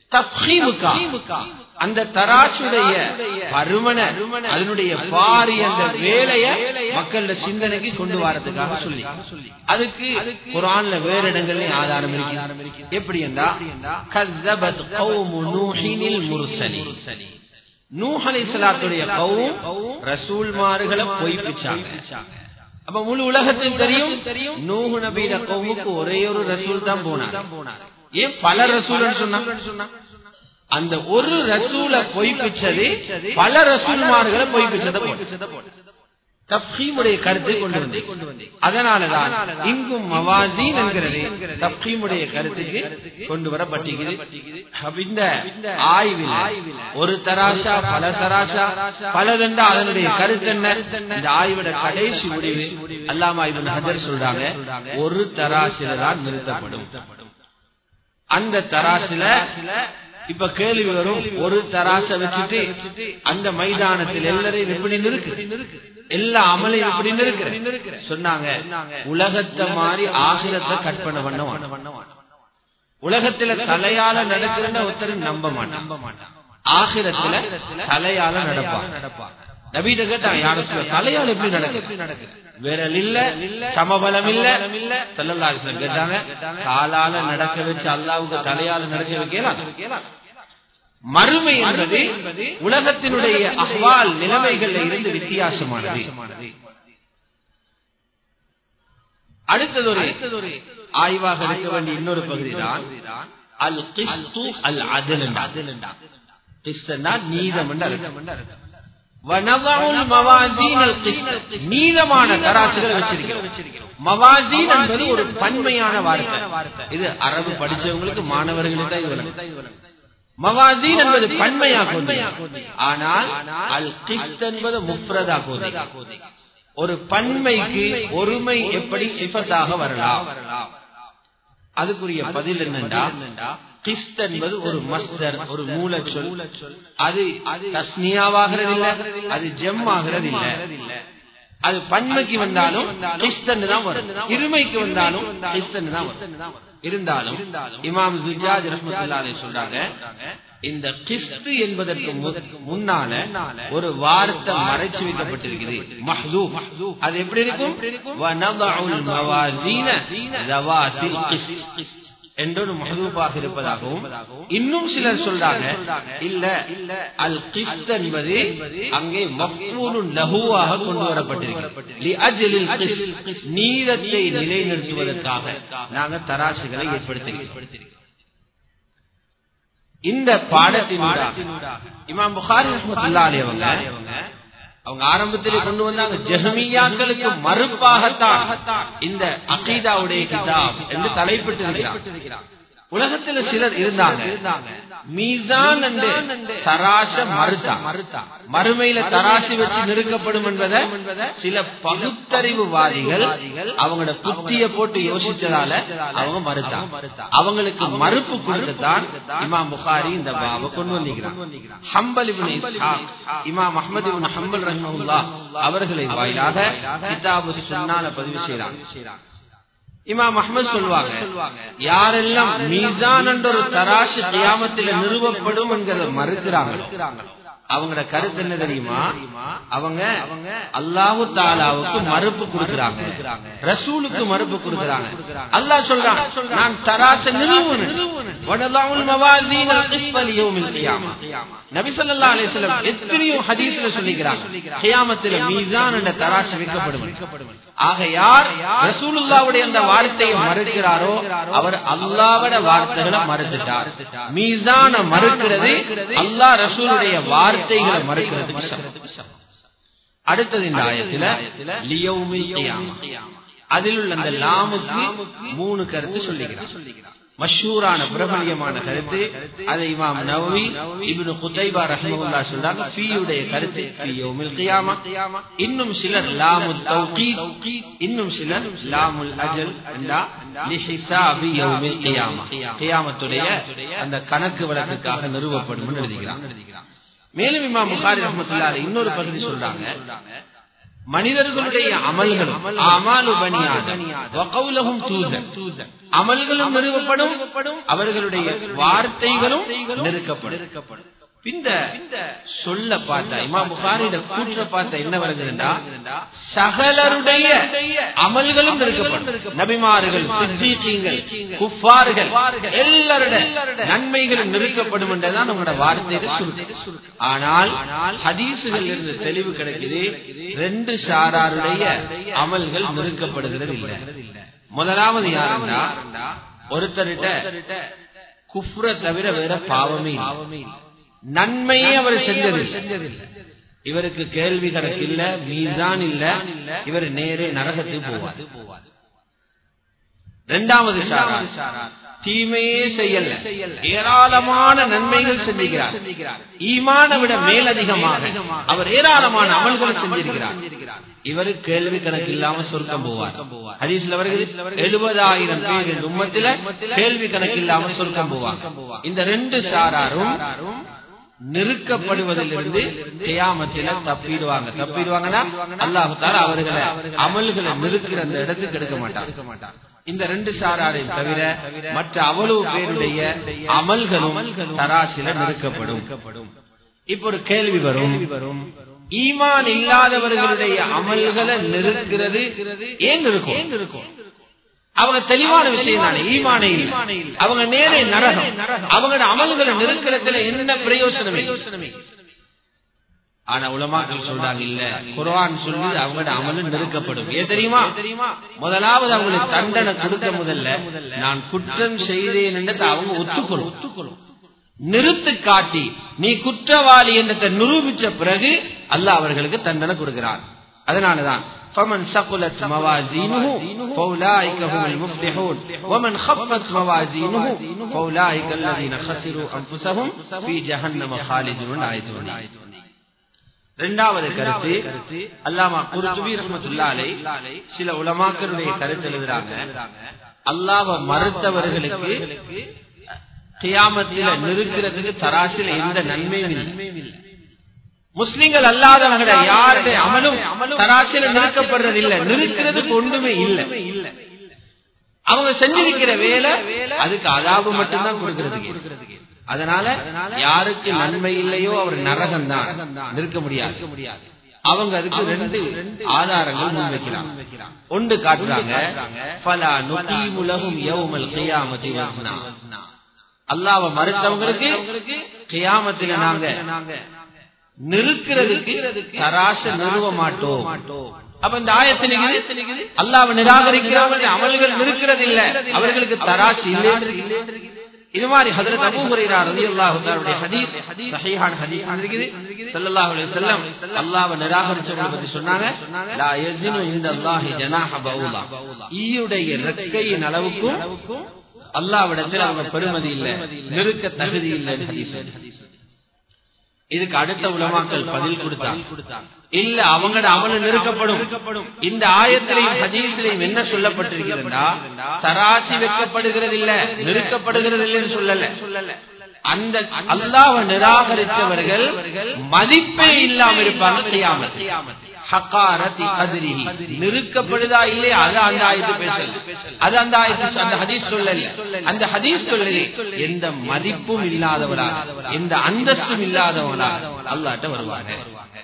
அந்த தராசுடைய பருமன அதனுடைய பாரி அந்த வேலைய மக்கள சிந்தனைக்கு கொண்டு வரதுக்காக சொல்லி அதுக்கு குரான்ல வேற இடங்கள்லயும் ஆதாரம் இருக்கு எப்படி என்றா கஸ்ஸபத் கௌமு நூஹினில் முர்சலி நூஹ் அலைஹிஸ்ஸலாத்துடைய கௌம் ரசூல்மார்களை பொய்ப்பிச்சாங்க அப்ப முழு உலகத்தையும் தெரியும் தெரியும் நூஹு நபியில கௌமுக்கு ஒரே ஒரு ரசூல் தான் போனார் ஏன் பல ரசூல் சொன்னா அந்த ஒரு ரசூல பொய்ப்பிச்சது பல ரசூல்மார்களை பொய்ப்பிச்சத போட்டு தப்ஹீமுடைய கருத்தை கொண்டு வந்து அதனாலதான் இங்கும் மவாசீன் என்கிறது தப்ஹீமுடைய கருத்துக்கு கொண்டு வரப்பட்டிருக்குது இந்த ஆய்வில் ஒரு தராசா பல தராசா பலதெண்டா அதனுடைய கருத்து என்ன இந்த ஆய்வோட கடைசி முடிவு அல்லாமா இவன் ஹஜர் சொல்றாங்க ஒரு தராசில தான் நிறுத்தப்படும் அந்த தராசில இப்ப கேள்வி வரும் ஒரு தராச வச்சுட்டு அந்த மைதானத்தில் எல்லாரையும் எப்படி நிற்கு எல்லா அமலையும் எப்படி நிற்கிற சொன்னாங்க உலகத்தை மாதிரி ஆகிரத்தை கற்பனை பண்ண உலகத்துல தலையால நடக்கிறத ஒருத்தர் நம்ப மாட்டான் ஆகிரத்துல தலையால நடப்பான் நபீட கேட்டாங்க யாரும் சொல்ல தலையால் எப்படி நடக்குது விரல் இல்ல சமபலம் இல்ல செல்லல்லா கேட்டாங்க காலால நடக்க வச்சு அல்லாவுக்கு தலையால நடக்க வைக்கலாம் மறுமை என்பது உலகத்தினுடைய அஹ்வால் நிலைமைகள்ல இருந்து வித்தியாசமானது அடுத்தது ஒரு ஆய்வாக இருக்க வேண்டிய இன்னொரு பகுதி தான் அல் கிஸ்து அல் அதில் நீதம் நீதமான தராசுகளை வச்சிருக்கிறோம் மவாசீன் என்பது ஒரு பன்மையான வார்த்தை இது அரபு படிச்சவங்களுக்கு மாணவர்களுக்கு தான் இது மவாசீன் என்பது பன்மையாக ஆனால் அல் கிஸ்த் என்பது முப்ரதா கோதி ஒரு பன்மைக்கு ஒருமை எப்படி சிபத்தாக வரலாம் அதுக்குரிய பதில் என்னண்டா கிஸ்த் என்பது ஒரு மஸ்தர் ஒரு மூலச்சொல் அது தஸ்னியாவாகிறது இல்ல அது ஜெம் ஆகிறது இல்ல அது பன்மைக்கு வந்தாலும் கிறிஸ்தன் தான் வரும் இருமைக்கு வந்தாலும் கிறிஸ்தன் தான் வரும் இருந்தாலும் இமாம் ஜுஜாஜ் ரஹமத்துல்லாலே சொல்றாங்க இந்த கிறிஸ்து என்பதற்கு முன்னால ஒரு வார்த்தை மறைச்சு வைக்கப்பட்டிருக்குது மஹ்தூ அது எப்படி இருக்கும் என்றொரு மகதூபாக இருப்பதாகவும் இன்னும் சிலர் சொல்றாங்க இல்ல அல் கிஸ்த் என்பது அங்கே மஃபூலு லஹுவாக கொண்டு வரப்பட்டிருக்கிறது நீரத்தை நிலைநிறுத்துவதற்காக நாங்க தராசுகளை ஏற்படுத்தி இந்த பாடத்தினூடாக இமாம் புகாரி ரஹ்மத்துல்லாஹி அவங்க அவங்க ஆரம்பத்திலே கொண்டு வந்தாங்க ஜெஹமியாக்களுக்கு மறுப்பாகத்தான் இந்த அகீதாவுடைய கிதாப் என்று தலைப்பிட்டிருக்கிறார் உலகத்தில் சிலர் இருந்தாங்க மீசான் என்று தராச மறுத்தா மறுமையில தராசி வச்சு நிறுக்கப்படும் என்பதை சில பகுத்தறிவுவாதிகள் அவங்களோட புத்திய போட்டு யோசிச்சதால அவங்க மறுத்தா அவங்களுக்கு மறுப்பு கொடுத்துதான் இமாம் புகாரி இந்த பாபை கொண்டு வந்திருக்கிறான் ஹம்பல் இமாம் அஹமது இபின் ஹம்பல் ரஹ்மஹுல்லா அவர்களை வாயிலாக கிதாபு சுன்னால பதிவு செய்யறாங்க இமாம் அஹமது சொல்லுவாங்க யாரெல்லாம் மீசான் என்ற ஒரு தராசு கியாமத்தில் நிறுவப்படும் என்கிறத மறுக்கிறாங்களோ அவங்களோட கருத்து என்ன தெரியுமா அவங்க அல்லாஹு தாலாவுக்கு மறுப்பு கொடுக்கிறாங்க ரசூலுக்கு மறுப்பு கொடுக்கிறாங்க அல்லாஹ் சொல்றாங்க நான் தராச எத்தனையோ ஹதீஸ்ல சொல்லிக்கிறாங்க கியாமத்தில் மீசான் என்ற தராசு வைக்கப்படும் ஆக யார் ரசூலுல்லாவுடைய அந்த வார்த்தையை மறுக்கிறாரோ அவர் அல்லாவோட வார்த்தைகளை மறுத்துட்டார் மீசான மறுக்கிறது அல்லாஹ் ரசூலுடைய வார்த்தைகளை மறுக்கிறது அடுத்தது இந்த ஆயத்துல லியவுமில் அதில் உள்ள அந்த லாமுக்கு மூணு கருத்து சொல்லுகிறார் மஷூரான பிரபலியமான கருத்து அதை இமாம் நவவி இப்னு குதைபா ரஹ்மத்துல்லாஹி சொல்றாங்க ஃபீயுடைய கருத்து ஃபீ யௌமில் கியாமா இன்னும் சிலர் லாமுல் தௌகீத் இன்னும் சிலர் லாமுல் அஜல் என்றா லிஹிசாபி யௌமில் கியாமா கியாமத்துடைய அந்த கணக்கு வழக்குக்காக நிறுவப்படும் என்று எழுதுகிறான் மேலும் இமாம் புகாரி ரஹ்மத்துல்லாஹி இன்னொரு பகுதி சொல்றாங்க மனிதர்களுடைய அமல்களும் அமாலு பனியாதம் வகவுலகும் தூதன் அமல்களும் நிறுவப்படும் அவர்களுடைய வார்த்தைகளும் நெருக்கப்படும் இந்த சொல்ல பார்த்தா இமா புகாரிட கூற்ற பார்த்தா என்ன வருகிறா சகலருடைய அமல்களும் நெருக்கப்படும் நபிமார்கள் சித்தீக்கீங்கள் குஃபார்கள் எல்லாருடைய நன்மைகளும் நெருக்கப்படும் என்றதான் நம்மளோட வார்த்தைகள் சுருக்கு ஆனால் ஹதீசுகள் இருந்து தெளிவு கிடைக்குது ரெண்டு சாராருடைய அமல்கள் நெருக்கப்படுகிறது இல்லை முதலாவது யாருன்னா ஒருத்தர்கிட்ட குஃப்ர தவிர வேற பாவமே நன்மையே அவர் செஞ்சதில்லை இவருக்கு கேள்வி கணக்கு இல்ல மீதான் இல்ல இவர் நேரே நரகத்துக்கு போவார் இரண்டாவது தீமையே செய்யல ஏராளமான நன்மைகள் செஞ்சுகிறார் ஈமான விட மேலதிகமாக அவர் ஏராளமான அமல்களை செஞ்சிருக்கிறார் இவரு கேள்வி கணக்கு இல்லாம சொர்க்கம் போவார் ஹதீஸ்ல வருகிறது எழுபதாயிரம் பேர் உம்மத்தில கேள்வி கணக்கு இல்லாம சொர்க்கம் போவார் இந்த ரெண்டு சாராரும் நெருக்கப்படுவதிலிருந்து கியாமத்தில தப்பிடுவாங்க தப்பிடுவாங்கன்னா அல்லாஹு தால அவர்களை அமல்களை நெருக்கிற அந்த இடத்துக்கு எடுக்க மாட்டார் இந்த ரெண்டு சாராரையும் தவிர மற்ற அவ்வளவு பேருடைய அமல்களும் தராசில நெருக்கப்படும் இப்ப ஒரு கேள்வி வரும் ஈமான் இல்லாதவர்களுடைய அமல்களை நெருக்கிறது ஏன் இருக்கும் அவங்க தெளிவான விஷயம் தானே ஈமானே அவங்க நேரே நரகம் அவங்களோட அமல்களை நெருக்கிறதுல என்ன பிரயோசனமே ஆனா உலமாக்கள் சொல்றாங்க இல்ல குரான் சொல்லி அவங்களோட அமலும் நெருக்கப்படும் ஏன் தெரியுமா முதலாவது அவங்களுக்கு தண்டனை கொடுக்க முதல்ல நான் குற்றம் செய்தேன் என்றதை அவங்க ஒத்துக்கொள்ளும் ஒத்துக்கொள்ளும் நிறுத்து காட்டி நீ குற்றவாளி என்றதை நிரூபிச்ச பிறகு அல்லாஹ் அவர்களுக்கு தண்டனை கொடுக்கிறான் அதனாலதான் فمن ثقلت موازينه فاولئك هم المفلحون ومن خفت موازينه فاولئك الذين خسروا انفسهم في جهنم خالدون آيتون இரண்டாவது கருத்து அல்லாமா குருத்துபி ரஹமத்துல்லாலை சில உலமாக்களுடைய கருத்து எழுதுறாங்க அல்லாவ மறுத்தவர்களுக்கு கியாமத்தில நிறுக்கிறதுக்கு தராசில எந்த நன்மையும் இல்லை முஸ்லிம்கள் அல்லாதவங்க யாருடைய அமலும் தராசில நிறுக்கப்படுறது இல்ல நிறுக்கிறதுக்கு ஒன்றுமே இல்லை அவங்க செஞ்சிருக்கிற வேலை அதுக்கு அதாபு மட்டும்தான் கொடுக்கறதுக்கு அதனால யாருக்கு நன்மை இல்லையோ அவர் நரகம் தான் நிற்க முடியாது அவங்க அதுக்கு ரெண்டு ஆதாரங்கள் முன்வைக்கிறாங்க ஒன்று காட்டுறாங்க பல நுகீமுலகும் யவுமல் கியாமதி வஸ்னா அல்லாவ மறுத்தவங்களுக்கு கியாமத்தில நாங்க நிறுக்கிறதுக்கு தராச நிறுவ மாட்டோம் அப்ப இந்த ஆயத்தில் அல்லாவ நிராகரிக்கிறவங்க அமல்கள் நிறுக்கிறது இல்ல அவர்களுக்கு தராசு இல்லை இது மாதிரி ஹதரத் அபூ ஹுரைரா ரலியல்லாஹு தஆலாவுடைய ஹதீஸ் சஹீஹான ஹதீஸ் இருக்குது ஸல்லல்லாஹு அலைஹி வஸல்லம் அல்லாஹ்வை நிராகரிச்சவங்க பத்தி சொன்னாங்க லா யஸினு இன்தல்லாஹி ஜனாஹ பௌலா ஈயுடைய ரெக்கையின் அளவுக்கும் அல்லாஹ்விடத்தில் அவங்க பெருமதி இல்ல நெருக்க தகுதி இல்லை ஹதீஸ் இதுக்கு அடுத்த உலமாக்கள் பதில் கொடுத்தாங்க இல்ல அவங்களோட அமல நெருக்கப்படும் இந்த ஆயத்திலையும் ஹதீசிலையும் என்ன சொல்லப்பட்டிருக்கிறதா தராசி வைக்கப்படுகிறது இல்ல நெருக்கப்படுகிறது இல்லைன்னு சொல்லல அந்த அல்லாவ நிராகரித்தவர்கள் மதிப்பே இல்லாம இருப்பாங்க நிறுக்கப்படுதா இல்லையா அது அந்த ஆயத்து பேசல அது அந்த ஆயத்து அந்த ஹதீஸ் சொல்லல அந்த ஹதீஸ் சொல்லலே எந்த மதிப்பும் இல்லாதவரா எந்த அந்தஸ்தும் இல்லாதவனா அல்லாட்ட வருவாங்க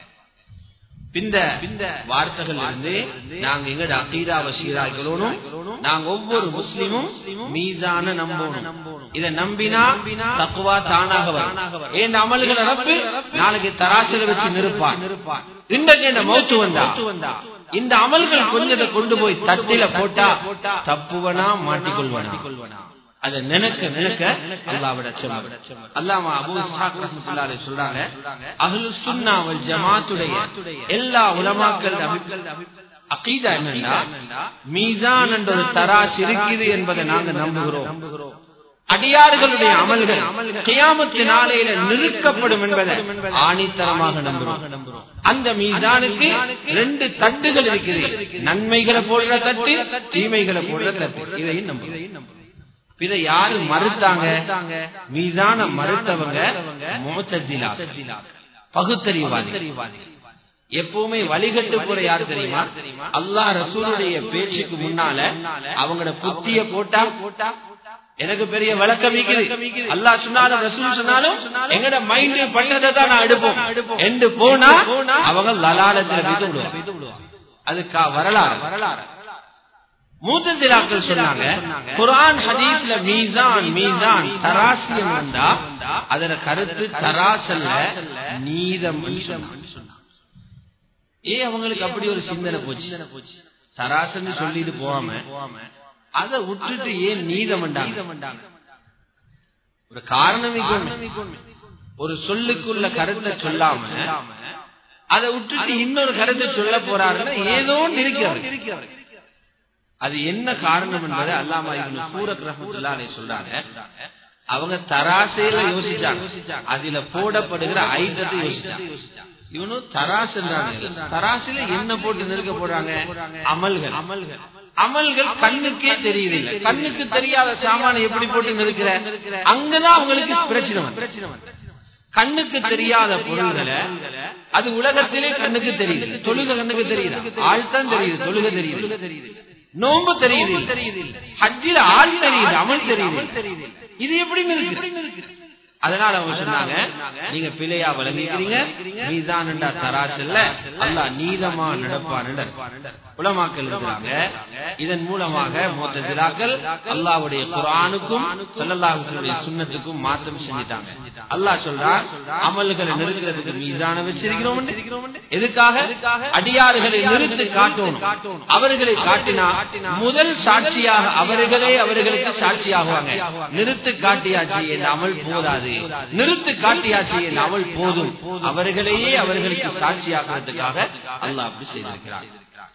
இந்த வார்த்தைகள் இருந்து நாங்க எங்கட அகீதாவை சீராக்கணும் நாங்க ஒவ்வொரு முஸ்லிமும் மீதான நம்பணும் இதை நம்பினா தக்குவா தானாக வரும் ஏன் அமல்களை ரப்பு நாளைக்கு தராசில வச்சு நிற்பான் இன்றைக்கு என்ன மௌத்து வந்தா இந்த அமல்கள் கொஞ்சத்தை கொண்டு போய் தட்டில போட்டா தப்புவனா மாட்டிக்கொள்வனா அதை நினைக்க நினைக்க அல்லாவிட அல்லாம அபு ரஹமத்துல்லாஹி சொல்றாங்க அஹ்லு சுன்னா வல் ஜமாத்துடைய எல்லா உலமாக்கள் அகீதா என்னன்னா மீசான் என்ற ஒரு தராசு இருக்குது என்பதை நாங்க நம்புகிறோம் அடியார்களுடைய அமல்கள் கியாமத்து நாளையில நிறுக்கப்படும் என்பதை ஆணித்தரமாக நம்புறோம் அந்த மீதானுக்கு ரெண்டு தட்டுகள் இருக்குது நன்மைகளை போடுற தட்டு தீமைகளை போடுற தட்டு இதையும் நம்புறோம் இதை யாரு மறுத்தாங்க மீதான மறுத்தவங்க மோச்சத்திலா பகுத்தறிவாதி எப்பவுமே வழிகட்டு போற யாரு தெரியுமா அல்லாஹ் ரசூலுடைய பேச்சுக்கு முன்னால அவங்களோட புத்திய போட்டா போட்டா எனக்கு பெரிய விளக்கம் இருக்குது அல்லாஹ் சொன்னாலும் ரசூல் சொன்னாலும் எங்கட மைண்ட் பண்ணதை தான் நான் எடுப்போம் என்று போனா அவங்க லலாலத்துல மீது விடுவாங்க அது வரலாறு வரலாறு மூத்தத்திலாக்கள் சொன்னாங்க குரான் ஹதீஸ்ல மீசான் மீசான் தராசியம் வந்தா அதுல கருத்து தராசல்ல நீதம் சொன்னாங்க ஏ அவங்களுக்கு அப்படி ஒரு சிந்தனை போச்சு தராசன்னு சொல்லிட்டு போகாம அதை விட்டுட்டு ஏன் நீதம் ஒரு காரணம் ஒரு சொல்லுக்குள்ள கருத்தை சொல்லாம அதை விட்டுட்டு இன்னொரு கருத்தை சொல்ல போறாருன்னா ஏதோ இருக்கிறார் அது என்ன காரணம் என்பதை அல்லாமா இவனு சூரத் ரஹமத்துல்லாலே சொல்றாங்க அவங்க தராசையில யோசிச்சாங்க அதுல போடப்படுகிற ஐட்டத்தை யோசிச்சாங்க இவனும் தராசு தராசில என்ன போட்டு நிறுக்க போறாங்க அமல்கள் அமல்கள் அமல்கள் கண்ணுக்கே தெரியுது கண்ணுக்கு தெரியாத சாமான எப்படி போட்டு நிறுக்கிற அங்கதான் அவங்களுக்கு பிரச்சனை பிரச்சனை கண்ணுக்கு தெரியாத பொருள்களை அது உலகத்திலே கண்ணுக்கு தெரியுது தொழுக கண்ணுக்கு தெரியுது ஆள் தான் தெரியுது தொழுக தெரியுது நோம்பு தெரியுது ஹஜ்ஜில ஆள் தெரியுது அமல் தெரியுது இது எப்படி நிறுக்கு அதனால அவங்க சொன்னாங்க நீங்க பிழையா வழங்கிக்கிறீங்க நீதான் தராசல்ல அல்லா நீதமா நடப்பான் உலமாக்கல் இருக்கிறாங்க இதன் மூலமாக மொத்த விழாக்கள் அல்லாவுடைய குரானுக்கும் சல்லல்லாஹுடைய சுண்ணத்துக்கும் மாற்றம் செஞ்சுட்டாங்க அல்லாஹ் சொல்றான் அமல்களை நிறுத்துறதுக்கு மீதான வச்சிருக்கிறோம் எதுக்காக அடியாறுகளை நிறுத்து காட்டணும் அவர்களை காட்டினா முதல் சாட்சியாக அவர்களே அவர்களுக்கு சாட்சியாகுவாங்க நிறுத்து காட்டியாச்சு என் அமல் போதாது நிறுத்து காட்டியாச்சு என் அமல் போதும் அவர்களையே அவர்களுக்கு சாட்சியாகிறதுக்காக அல்லாஹ் அப்படி செய்திருக்கிறார்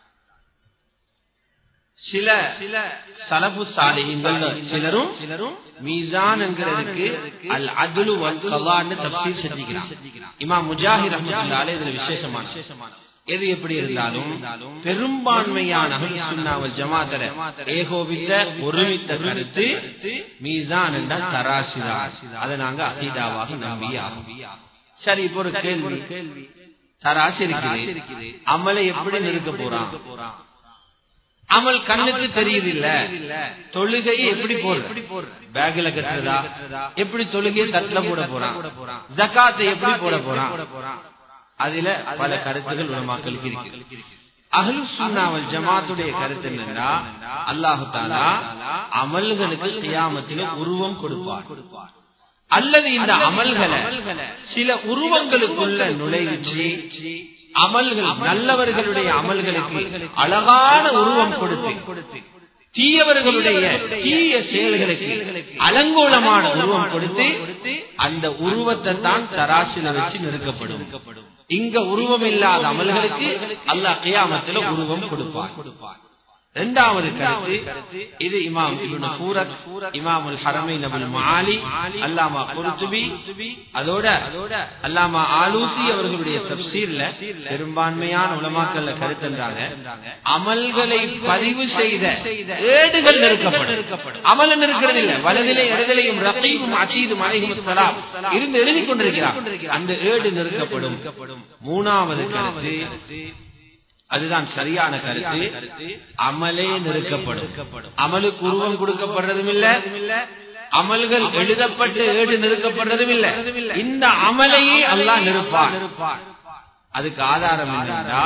சில சில சலபு சாலிகள் சிலரும் சிலரும் மீசான் என்கிறதுக்கு அல் அதுலு வல்கவான்னு தப்சீர் செஞ்சுக்கிறான் இமாம் முஜாஹிர் ரஹமத்துல்லாலே இதுல விசேஷமான எது எப்படி இருந்தாலும் பெரும்பான்மையான சுண்ணாவல் ஜமாத்தர ஏகோபித்த ஒருமித்த கருத்து மீசான் என்ற தராசிதா அதை நாங்க அகீதாவாக நம்பி சரி இப்போ ஒரு கேள்வி தராசி இருக்குது அமலை எப்படி நிறுத்த போறான் அமல் கண்ணுக்கு தெரியுது இல்ல தொழுகையை எப்படி போடுற பேக்ல கட்டுறதா எப்படி தொழுகையை தட்டுல போட போறான் ஜக்காத்தை எப்படி போட போறான் அதுல பல கருத்துகள் உலமாக்களுக்கு இருக்கு அகலு சுண்ணாவல் ஜமாத்துடைய கருத்து என்னன்னா அல்லாஹு தாலா அமல்களுக்கு கியாமத்தில உருவம் கொடுப்பார் அல்லது இந்த அமல்களை சில உருவங்களுக்குள்ள நுழைவிச்சு அமல்கள் நல்லவர்களுடைய அமல்களுக்கு அழகான உருவம் கொடுத்து தீயவர்களுடைய தீய செயல்களுக்கு அலங்கோலமான உருவம் கொடுத்து அந்த உருவத்தை தான் தராசில வச்சு நிறுக்கப்படும் இங்க உருவம் இல்லாத அமல்களுக்கு அல்லாஹ் கியாமத்துல உருவம் கொடுப்பார் கொடுப்பார் இரண்டாவது கருத்து இது இமாம் இப்னு சூரத் இமாம் அல் ஹரமைன் அபுல் மாலி அல்லாமா குர்துபி அதோட அல்லாமா ஆலூசி அவர்களுடைய தப்சீர்ல பெரும்பான்மையான உலமாக்கல்ல கருத்துன்றாங்க அமல்களை பதிவு செய்த ஏடுகள் நிறுக்கப்படும் அமல் நிற்கிறது இல்ல வலதிலே இடதிலையும் ரத்தையும் அச்சீதும் அலைகும் சலாம் இருந்து எழுதி கொண்டிருக்கிறார் அந்த ஏடு நிறுக்கப்படும் மூணாவது கருத்து அதுதான் சரியான கருத்து அமலே நிறுக்கப்படும் அமலுக்கு உருவம் கொடுக்கப்படுறதும் இல்ல அமல்கள் எழுதப்பட்டு ஏடு நிறுக்கப்படுறதும் இல்ல இந்த அமலையே அல்லாஹ் நிறுப்பார் அதுக்கு ஆதாரம் என்னன்னா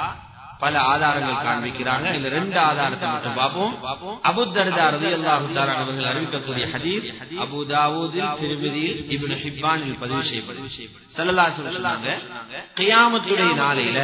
பல ஆதாரங்கள் காண்பிக்கிறாங்க இதுல ரெண்டு ஆதாரத்தை மட்டும் பார்ப்போம் அபு தர்தா ரதி அல்லாஹு அவர்கள் அறிவிக்கக்கூடிய ஹதீஸ் அபு தாவூதில் திருமதியில் இப்னு ஹிப்பானில் பதிவு செய்யப்படும் சல்லல்லாஹு சொன்னாங்க கியாமத்துடைய நாளையில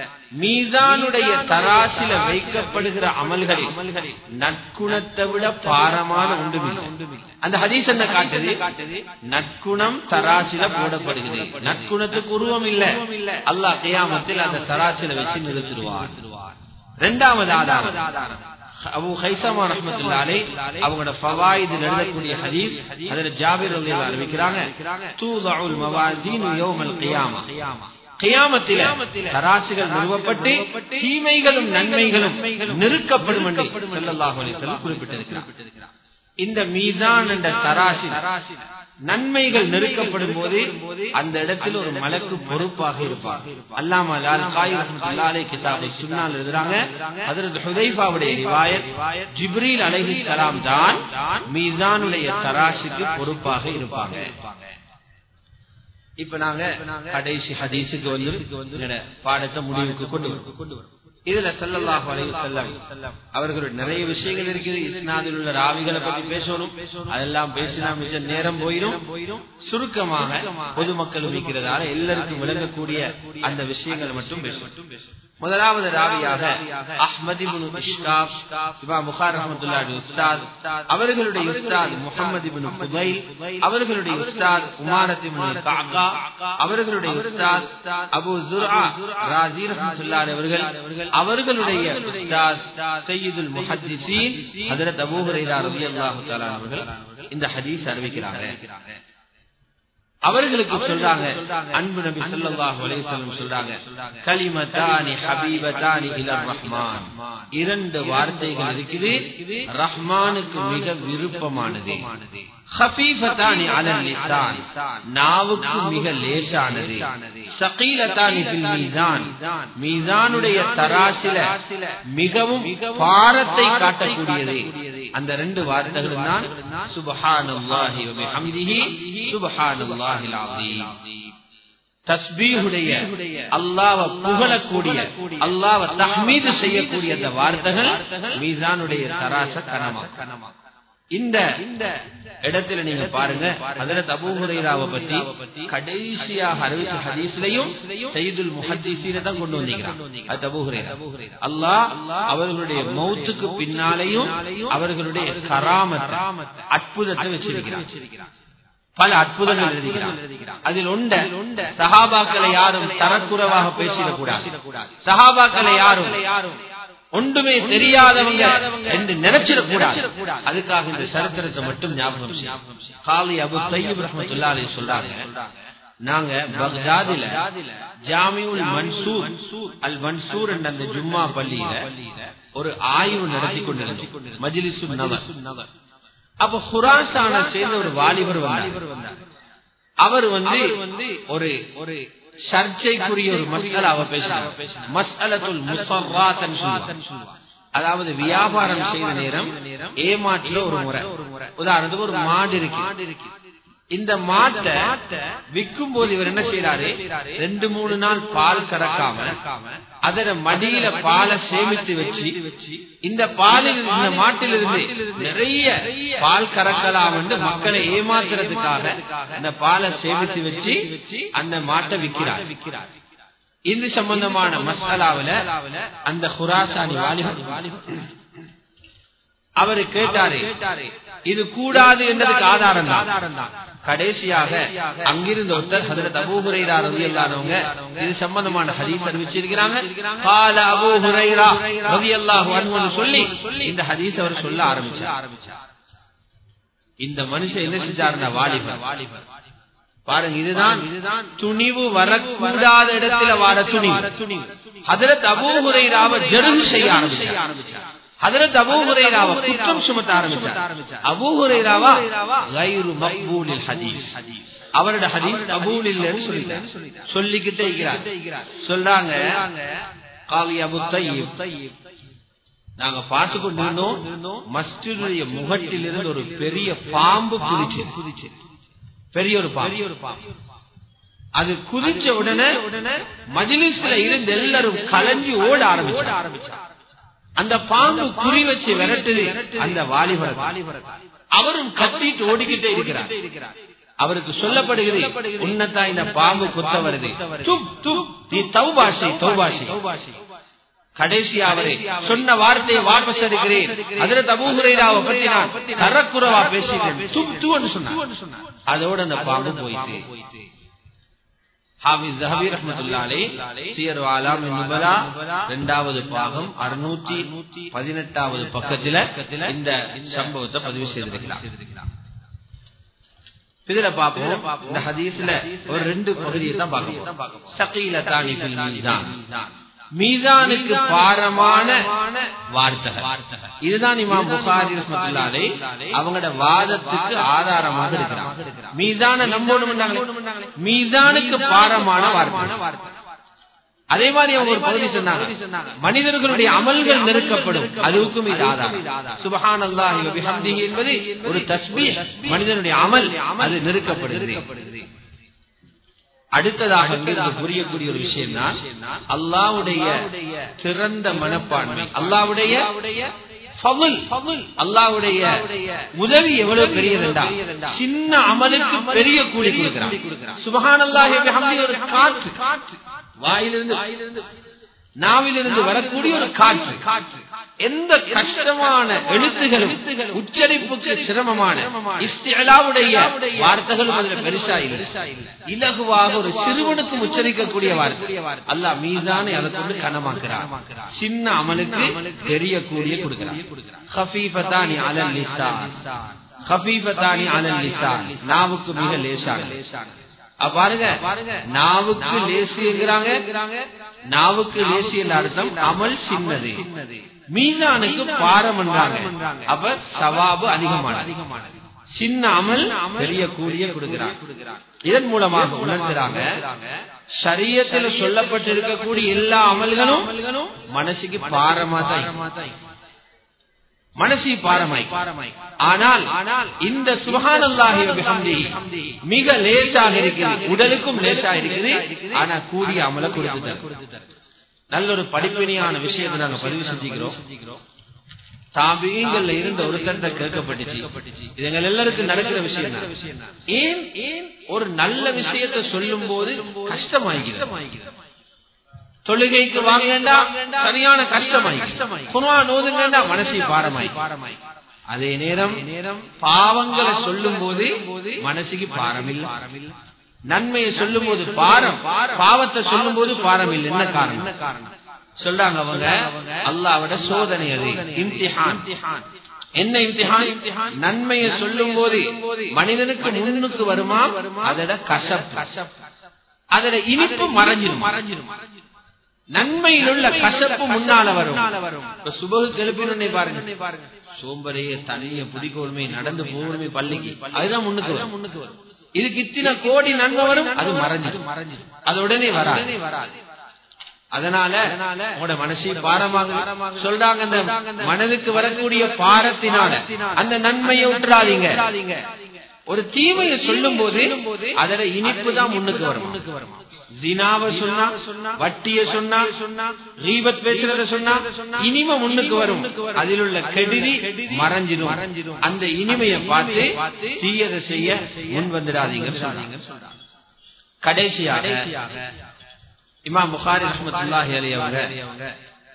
மீசானுடைய தராசில வைக்கப்படுகிற அமல்களில் நற்குணத்தை விட பாரமான ஒன்றுமில்லை அந்த ஹதீஸ் என்ன காட்டுது நற்குணம் தராசில போடப்படுகிறது நற்குணத்துக்கு உருவம் இல்ல அல்லாஹ் கியாமத்தில் அந்த தராசில வச்சு நிறுத்திடுவார் இரண்டாவது ஆதாரம் அபு ஹைசமா ரஹ்மத்துல்லாலே அவங்களோட ஃபவாயிதில் எழுதக்கூடிய ஹதீஸ் அதுல ஜாபிர் ரலியல்லாஹு அறிவிக்கிறாங்க தூதஉல் மவாசீன் யௌமல் கியாமா கியாமத்தில தராசுகள் நிறுவப்பட்டு தீமைகளும் நன்மைகளும் நிறுக்கப்படும் என்று ஸல்லல்லாஹு அலைஹி வஸல்லம் குறிப்பிட்டிருக்கிறார் இந்த மீதான் என்ற தராசி நன்மைகள் நெருக்கப்படும் போது அந்த இடத்தில் ஒரு மலக்கு பொறுப்பாக இருப்பார் அல்லாம லால் காய் ரஹ்மத்துல்லாஹி கிதாபை சுன்னால் எழுதுறாங்க ஹஜ்ரத் ஹுதைஃபாவுடைய ரிவாயத் ஜிப்ரீல் அலைஹிஸ்ஸலாம் தான் மீசானுடைய தராசுக்கு பொறுப்பாக இருப்பாங்க இப்ப நாங்க கடைசி ஹதீஸுக்கு வந்து எங்கட பாடத்தை முடிவுக்கு கொண்டு வரும் இதுல ஸல்லல்லாஹு அலைஹி வஸல்லம் அவர்களுடைய நிறைய விஷயங்கள் இருக்குது இஸ்னாதில் உள்ள ராவிகளை பத்தி பேசணும் அதெல்லாம் பேசினா மிச்ச நேரம் போயிடும் சுருக்கமாக பொதுமக்கள் இருக்கிறதால எல்லாருக்கும் விளங்கக்கூடிய அந்த விஷயங்கள் மட்டும் பேசணும் முதலாவது ராவியாக அஹ்மது இப்னு இஷ்காப் இமாம் புகார் ரஹ்மத்துல்லாஹி உஸ்தாத் அவர்களுடைய உஸ்தாத் முஹம்மது இப்னு ஃபுதைல் அவர்களுடைய உஸ்தாத் உமாரத் இப்னு கஅகா அவர்களுடைய உஸ்தாத் அபூ ஜுர்ஆ ராஸி ரஹ்மத்துல்லாஹி அவர்கள் அவர்களுடைய உஸ்தாத் சய்யிதுல் முஹத்திஸீன் ஹஜ்ரத் அபூ ஹுரைரா রাদিয়াল্লাহு தஆலா அவர்கள் இந்த ஹதீஸ் அறிவிக்கிறாங்க அவர்களுக்கு சொல்றாங்க அன்பு நபி ஸல்லல்லாஹு அலைஹி வஸல்லம் சொல்றாங்க கலிமத்தானி ஹபீபத்தானி இலர் ரஹ்மான் இரண்டு வார்த்தைகள் இருக்குது ரஹ்மானுக்கு மிக விருப்பமானது ஹபீபத்தானி அலல் லிசான் நாவுக்கு மிக லேசானது சகீலத்தானி ஃபில் மீசான் மீசானுடைய தராசில மிகவும் பாரத்தை காட்டக்கூடியது அந்த ரெண்டு வார்த்தைகள் தான் சுபஹானல்லாஹி வ பிஹம்திஹி சுபஹானல்லாஹில் அஸீம் தஸ்பீஹுடைய அல்லாஹ்வ புகழக்கூடிய அல்லாஹ்வ தஹ்மீது செய்யக்கூடிய அந்த வார்த்தைகள் மீசானுடைய தராச கனமா இந்த இடத்துல நீங்க பாருங்க அதுல தபூ ஹுரைராவை பத்தி கடைசியாக அறிவிச்ச ஹதீஸ்லயும் சைதுல் முஹத்தீசீன தான் கொண்டு வந்தீங்க அது தபூ ஹுரைரா அல்லாஹ் அவர்களுடைய மௌத்துக்கு பின்னாலேயும் அவர்களுடைய கராமத் அற்புதத்தை வச்சிருக்கிறார் பல அற்புதங்கள் எழுதுகிறார் அதில் உண்ட சஹாபாக்களை யாரும் தரக்குறைவாக பேசிடக்கூடாது சஹாபாக்களை யாரும் ஒன்றுமே தெரியாதவங்க என்று நினைச்சிடக்கூடாது அதுக்காக இந்த சரித்திரத்தை மட்டும் ஞாபகம் காலி அபு சையீப் ரஹமத்துல்லா அலி சொல்றாங்க நாங்க பக்தாதில ஜாமியுல் மன்சூர் அல் மன்சூர் என்ற அந்த ஜும்மா பள்ளியில ஒரு ஆய்வு நடத்தி கொண்டிருந்தோம் மஜிலிசு நவர் அப்ப ஹுராசான சேர்ந்த ஒரு வாலிபர் வந்தார் அவர் வந்து ஒரு ஒரு சர்ச்சைக்குரிய ஒரு மசாலா அவர் பேசினார் மஸ்அலத்துல் முசர்ராத்தன் சொல்லுவாங்க அதாவது வியாபாரம் செய்த நேரம் ஏமாற்றுல ஒரு முறை உதாரணத்துக்கு ஒரு மாடு இருக்கு இந்த மாட்டை விற்கும் போது இவர் என்ன செய்யறாரு ரெண்டு மூணு நாள் பால் கறக்காம அதன மடியில பாலை சேமித்து வச்சு இந்த பாலில் இந்த மாட்டிலிருந்து நிறைய பால் கறக்கலாம் என்று மக்களை ஏமாத்துறதுக்காக இந்த பாலை சேமித்து வச்சு அந்த மாட்டை விற்கிறார் இது சம்பந்தமான மசாலாவில அந்த ஹுராசானி வாலிபர் அவரு கேட்டாரு இது கூடாது என்றதுக்கு ஆதாரம் தான் கடைசியாக அங்கிருந்த ஒருத்தர் ஹதரத் அபூ ஹுரைரா ரலியல்லாஹு இது சம்பந்தமான ஹதீஸ் அறிவிச்சிருக்கிறாங்க قال அபூ ஹுரைரா ரலியல்லாஹு அன்ஹு சொல்லி இந்த ஹதீஸ் அவர் சொல்ல ஆரம்பிச்சார் இந்த மனுஷன் என்ன செஞ்சாருன்னா வாலிபர் பாருங்க இதுதான் துணிவு வரக்கூடாத இடத்துல வர துணிவு ஹதரத் அபூ ஹுரைராவை ஜருகு செய்ய ஆரம்பிச்சார் ஹதரத் அபூ ஹுரைராவை குற்றம் சுமத்த ஆரம்பிச்சார் அபூ ஹுரைராவா கைரு மக்பூலில் ஹதீஸ் அவரோட ஹதீஸ் கபூல் இல்லைன்னு சொல்லிட்டார் சொல்லிக்கிட்டே இருக்கிறார் சொல்றாங்க காவி அபு தையீப் நாங்க பார்த்து கொண்டிருந்தோம் மஸ்ஜிதுடைய முகட்டில் இருந்து ஒரு பெரிய பாம்பு குதிச்சு பெரிய ஒரு பாம்பு அது குதிச்ச உடனே மஜிலிஸ்ல இருந்து எல்லாரும் கலஞ்சி ஓட ஆரம்பிச்சார் அந்த பாம்பு குறி வச்சு விரட்டுது அந்த வாலிபர் அவரும் கத்திட்டு ஓடிக்கிட்டே இருக்கிறார் அவருக்கு சொல்லப்படுகிறது உன்னதா இந்த பாம்பு கொத்த வருது துப் துப் நீ தௌபாஷி தௌபாஷி கடைசி அவரை சொன்ன வார்த்தையை வாபஸ் எடுக்கிறேன் அதுல தபூகுரைராவை பற்றி நான் தரக்குறவா பேசிட்டேன் துப் துன்னு சொன்னார் அதோட அந்த பாம்பு போயிட்டு ஹாஃபிஸ் ஜஹபி ரஹ்மத்துல்லாலே சியர் வாலாம் நுபலா இரண்டாவது பாகம் அறுநூற்றி பதினெட்டாவது பக்கத்துல இந்த சம்பவத்தை பதிவு செய்திருக்கிறார் இதுல பாப்போம் இந்த ஹதீஸ்ல ஒரு ரெண்டு பகுதியை தான் பார்க்கணும் சகீல தானி மீசான் மீசானுக்கு பாரமான வார்த்தைகள் இதுதான் இமாம் புகாரி ரஹ்மத்துல்லாஹி அவங்களோட வாதத்துக்கு ஆதாரமாக இருக்கிறாங்க மீசான நம்பணும் மீசானுக்கு பாரமான வார்த்தை அதே மாதிரி அவங்க ஒரு பகுதி சொன்னாங்க மனிதர்களுடைய அமல்கள் நெருக்கப்படும் அதுவுக்கும் இது ஆதாரம் சுபஹான் அல்லாஹி என்பது ஒரு தஸ்பி மனிதனுடைய அமல் அது நெருக்கப்படுகிறது அடுத்ததாக இங்கிருந்து புரியக்கூடிய ஒரு விஷயம் தான் அல்லாவுடைய சிறந்த மனப்பான்மை அல்லாவுடைய அல்லாவுடைய உதவி எவ்வளவு பெரியதுண்டா சின்ன அமலுக்கு பெரிய கூலி கொடுக்கிறான் சுபஹான் அல்லாஹி ஒரு காற்று வாயிலிருந்து நாவிலிருந்து வரக்கூடிய ஒரு காற்று காற்று எந்த கஷ்டமான எழுத்துகளும் உச்சரிப்புக்கு சிரமமான இஸ்தியலாவுடைய வார்த்தைகளும் அதுல பெருசா இல்லை இலகுவாக ஒரு சிறுவனுக்கும் உச்சரிக்கக்கூடிய வார்த்தை அல்லா மீதானே அதை கொண்டு கனமாக்குறான் சின்ன அமலுக்கு பெரிய கூலிய கொடுக்கிறான் ஹபீபத்தானி அலல் லிசான் ஹபீபத்தானி அலல் லிசான் நாவுக்கு மிக லேசான பாருங்க நாவுக்கு லேசிங்கிறாங்க நாவுக்கு லேசி என்ற அர்த்தம் அமல் சின்னது மீதானுக்கு பாரம் என்றாங்க அப்ப சவாபு அதிகமானது சின்ன அமல் பெரிய கூலிய கொடுக்கிறார் இதன் மூலமாக உணர்கிறாங்க சரியத்தில் சொல்லப்பட்டிருக்கக்கூடிய எல்லா அமல்களும் மனசுக்கு பாரமா தான் மனசி பாரமாய் ஆனால் இந்த சுபகானல்லாஹி மிக லேசாக இருக்குது உடலுக்கும் லேசா இருக்குது ஆனா கூடிய அமல கொடுத்து நல்ல ஒரு படிப்பினையான விஷயத்தை நாங்க பதிவு செஞ்சுக்கிறோம் தாபியங்கள்ல இருந்த ஒருத்தர்கிட்ட கேட்கப்பட்டுச்சு இது எங்கள் எல்லாருக்கும் நடக்கிற விஷயம் தான் ஏன் ஏன் ஒரு நல்ல விஷயத்தை சொல்லும் போது கஷ்டமாகிறது தொழுகைக்கு வாங்க வேண்டாம் சரியான கஷ்டமாய் குர்ஆன் ஓதுங்க வேண்டாம் மனசை பாரமாய் அதே நேரம் நேரம் பாவங்களை சொல்லும் போது மனசுக்கு பாரம் இல்ல நன்மையை சொல்லும் போது பாரம் பாவத்தை சொல்லும் போது பாரம் இல்லை என்ன காரணம் சொல்றாங்க அவங்க அல்லாவோட சோதனை அது இம்திஹான் என்ன இம்திஹான் நன்மையை சொல்லும் போது மனிதனுக்கு முன்னுக்கு வருமா அதோட கசப் அதோட இனிப்பு மறைஞ்சிடும் மறைஞ்சிடும் நன்மையில் உள்ள கசப்பு முன்னால வரும் இப்ப சுபகு எழுப்பினே பாருங்க சோம்பரையே தனிய புதிக்கோளுமே நடந்து போகணுமே பள்ளிக்கு அதுதான் முன்னுக்கு வரும் முன்னுக்கு வரும் இதுக்கு இத்தனை கோடி நன்மை வரும் அது மறைஞ்சு மறைஞ்சு அது உடனே வராது வராது அதனால உங்களோட மனசை பாரமாக சொல்றாங்க அந்த மனதுக்கு வரக்கூடிய பாரத்தினால அந்த நன்மையை விட்டுறாதீங்க ஒரு தீமையை சொல்லும் போது அதோட இனிப்பு தான் முன்னுக்கு வரும் முன்னுக்கு வரும் ஜினாவ சொன்னா வட்டிய சொன்னா ரீபத் பேசுறத சொன்னா இனிமை முன்னுக்கு வரும் அதில் உள்ள கெடுதி மறைஞ்சிடும் அந்த இனிமையை பார்த்து தீயதை செய்ய முன் வந்துடாதீங்க கடைசியாக இமாம் புகாரி ரஹமத்துல்லாஹி அலி அவங்க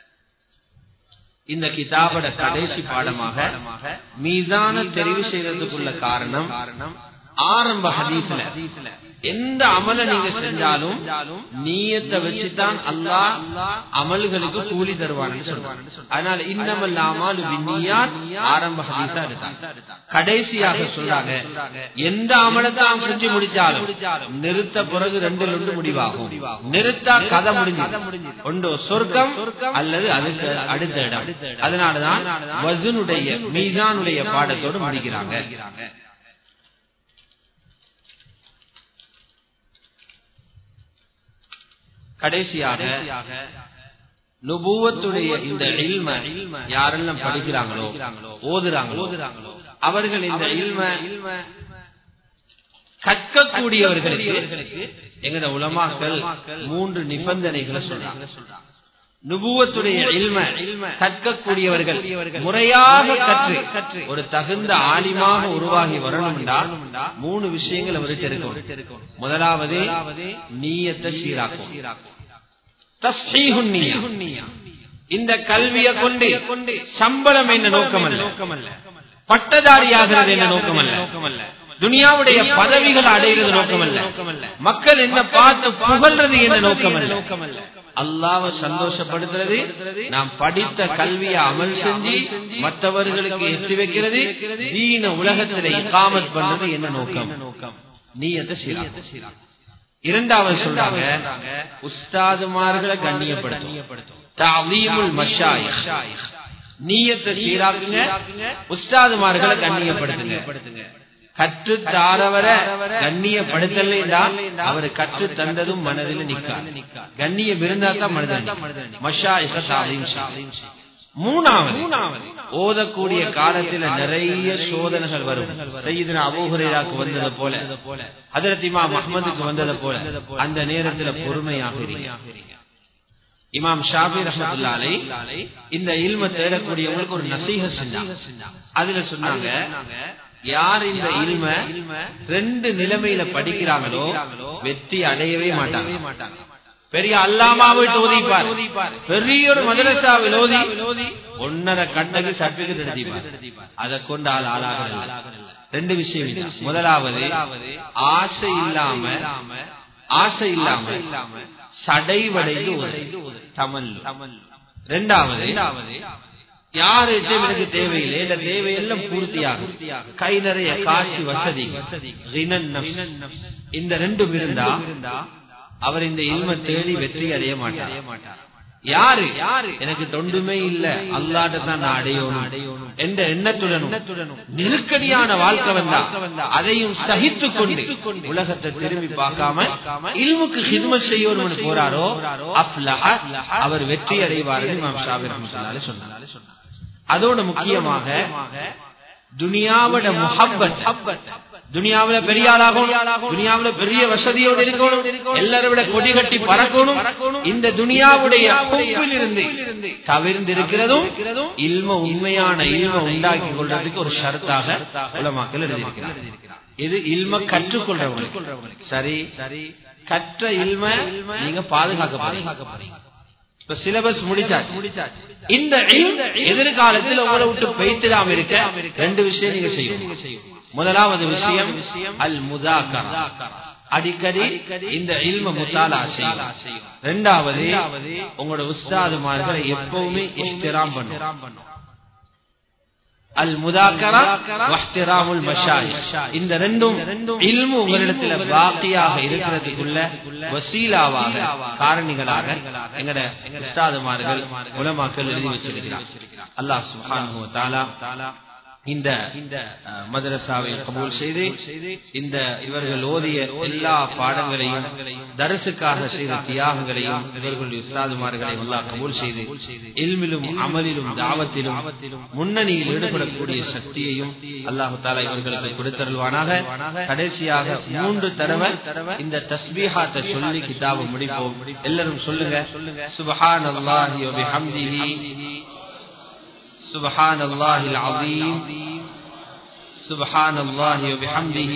இந்த கிதாபோட கடைசி பாடமாக மீதான தெரிவு செய்யறதுக்குள்ள காரணம் ஆரம்ப ஹதீஸ்ல எந்த அமல நீங்க செஞ்சாலும் நீயத்தை வச்சுதான் அல்லாஹ் அமல்களுக்கு கூலி தருவான்னு சொல்றாங்க அதனால இன்னமல் அமாலு பின்னியாத் ஆரம்ப ஹதீஸா எடுத்தாங்க கடைசியாக சொல்றாங்க எந்த அமலத்தை அவன் செஞ்சு முடிச்சாலும் நிறுத்த பிறகு ரெண்டு ரெண்டு முடிவாகும் நிறுத்தா கதை முடிஞ்சு ஒன்று சொர்க்கம் அல்லது அதுக்கு அடுத்த இடம் அதனாலதான் வசனுடைய மீசானுடைய பாடத்தோடு முடிக்கிறாங்க கடைசியாக நுபுவத்துடைய இந்த இல்ம யாரெல்லாம் படிக்கிறாங்களோ ஓதுறாங்களோ அவர்கள் இந்த இல்ம கற்கக்கூடியவர்களுக்கு எங்கட உலமாக்கள் மூன்று நிபந்தனைகளை சொல்றாங்க நுபுவத்துடைய இல்ம கற்கக்கூடியவர்கள் முறையாக கற்று ஒரு தகுந்த ஆலிமாக உருவாகி வரணும்டா மூணு விஷயங்கள் அவருக்கு இருக்கும் முதலாவது நீயத்தை சீராக்கும் இந்த கல்வியை கொண்டு சம்பளம் என்ன நோக்கம் அல்ல பட்டதாரியாகிறது என்ன நோக்கம் அல்ல துனியாவுடைய பதவிகள் அடைகிறது நோக்கமல்ல மக்கள் என்ன பார்த்து புகழ்றது என்ன நோக்கமல்ல அல்லாவை சந்தோஷப்படுத்துறது நாம் படித்த கல்வியை அமல் செஞ்சு மற்றவர்களுக்கு எட்டி வைக்கிறது தீன உலகத்தில இக்காமத் பண்றது என்ன நோக்கம் நீயத்தை சீரா இரண்டாவது சொல்றாங்க உஸ்தாதுமார்களை கண்ணியப்படுத்தும் தாவீமுல் மஷாயிக் நீயத்தை சீராக்குங்க உஸ்தாதுமார்களை கண்ணியப்படுத்துங்க கற்று தாரவர கண்ணியப்படுத்தலைன்னா அவர் கற்று தந்ததும் மனதில் நிக்காது கண்ணியம் இருந்தா தான் மனிதன் மஷாயிக தாவீம் மூணாவது ஓதக்கூடிய காலத்துல நிறைய சோதனைகள் வரும் செய்தின அபூஹுரையாக்கு வந்தது போல அதரத் இமாம் அஹ்மதுக்கு வந்தது போல அந்த நேரத்துல பொறுமையாக இருக்கிறீங்க இமாம் ஷாபி ரஹமத்துல்லாலை இந்த இல்ம தேடக்கூடியவங்களுக்கு ஒரு நசீக செஞ்சாங்க அதுல சொன்னாங்க யார் இந்த இல்ம ரெண்டு நிலைமையில படிக்கிறாங்களோ வெற்றி அடையவே மாட்டாங்க பெரிய அல்லாமாவை ஓதிப்பார் பெரிய ஒரு மதரசாவில் ஓதி ஒன்னரை கண்ணகி சர்டிபிகேட் எழுதிப்பார் அதை கொண்டு ஆள் ஆளாக ரெண்டு விஷயம் முதலாவது ஆசை இல்லாம ஆசை இல்லாம சடைவடைந்து தமிழ் ரெண்டாவது யாரு எனக்கு தேவையில்லை இந்த தேவையெல்லாம் பூர்த்தியாகும் கை நிறைய காட்சி வசதி இந்த ரெண்டும் இருந்தா அவர் இந்த இல்ம தேடி வெற்றி அடைய மாட்டார் யாரு எனக்கு தொண்டுமே இல்ல அல்லாட்ட தான் நான் அடையணும் என்ற எண்ணத்துடனும் நெருக்கடியான வாழ்க்கை வந்தா அதையும் சகித்து கொண்டு உலகத்தை திரும்பி பார்க்காம இல்முக்கு ஹிதுமத் செய்யணும் போறாரோ அப்லஹ அவர் வெற்றி அடைவார் சொன்னார் அதோட முக்கியமாக துனியாவோட முஹப்பத் துனியாவில பெரிய ஆளாகணும் துனியாவில பெரிய வசதியோடு இருக்கணும் எல்லாரை விட கொடி கட்டி பறக்கணும் இந்த துனியாவுடைய இருந்து தவிர்ந்து இருக்கிறதும் இல்ம உண்மையான இல்ம உண்டாக்கி கொள்றதுக்கு ஒரு ஷரத்தாக உலமாக்கள் எழுதியிருக்கிறார் இது இல்ம கற்றுக்கொள்றவங்களுக்கு சரி சரி கற்ற இல்ம நீங்க பாதுகாக்க பாதுகாக்க இப்ப சிலபஸ் முடிச்சாச்சு முடிச்சாச்சு இந்த எதிர்காலத்தில் உங்களை விட்டு பெய்த்திடாம இருக்க ரெண்டு விஷயம் நீங்க செய்யும் முதலாவது விஷயம் அல் முதாக்கரா அடிக்கடி இந்த இல்ம முத்தாலா செய்யும் ரெண்டாவது உங்களோட உஸ்தாதுமார்களை எப்பவுமே இஷ்டிராம் பண்ணும் அல் முதாக்கரா வஹ்திராமுல் மஷாய் இந்த ரெண்டும் இல்மு உங்களிடத்துல பாக்கியாக இருக்கிறதுக்குள்ள வசீலாவாக காரணிகளாக எங்கட உஸ்தாதுமார்கள் உலமாக்கள் எழுதி வச்சிருக்கிறார் அல்லாஹ் சுப்ஹானஹு வ தஆலா இந்த இந்த மதரசாவை கபூல் செய்து இந்த இவர்கள் ஓதிய எல்லா பாடங்களையும் தரசுக்காக செய்த தியாகங்களையும் இவர்களுடைய உஸ்தாதுமார்களையும் எல்லாம் கபூல் செய்து இல்மிலும் அமலிலும் தாவத்திலும் முன்னணியில் ஈடுபடக்கூடிய சக்தியையும் அல்லாஹு தாலா இவர்களுக்கு கொடுத்தருள்வானாக கடைசியாக மூன்று தடவை இந்த தஸ்பீஹாத்தை சொல்லி கிதாபை முடிப்போம் எல்லாரும் சொல்லுங்க சுபஹான் அல்லாஹி ஹம்திஹி سبحان الله العظيم سبحان الله وبحمده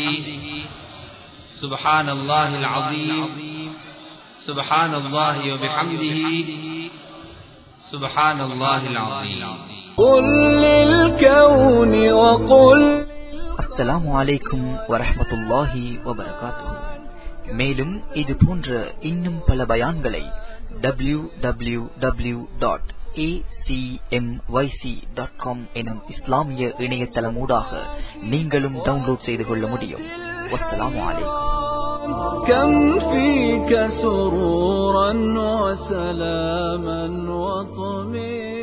سبحان الله العظيم سبحان الله وبحمده سبحان الله العظيم قل للكون وقل அஸ்ஸலாமு அலைக்கும் வரஹ்மத்துல்லாஹி வபரகாத்துஹு மேலும் இது போன்ற இன்னும் பல பயான்களை W W W dot acmyc.com எனும் இஸ்லாமிய இணையதளமூடாக நீங்களும் டவுன்லோட் செய்து கொள்ள முடியும் வஸ்ஸலாமு அலைக்கும் كم فيك سرورا وسلاما وطمئنا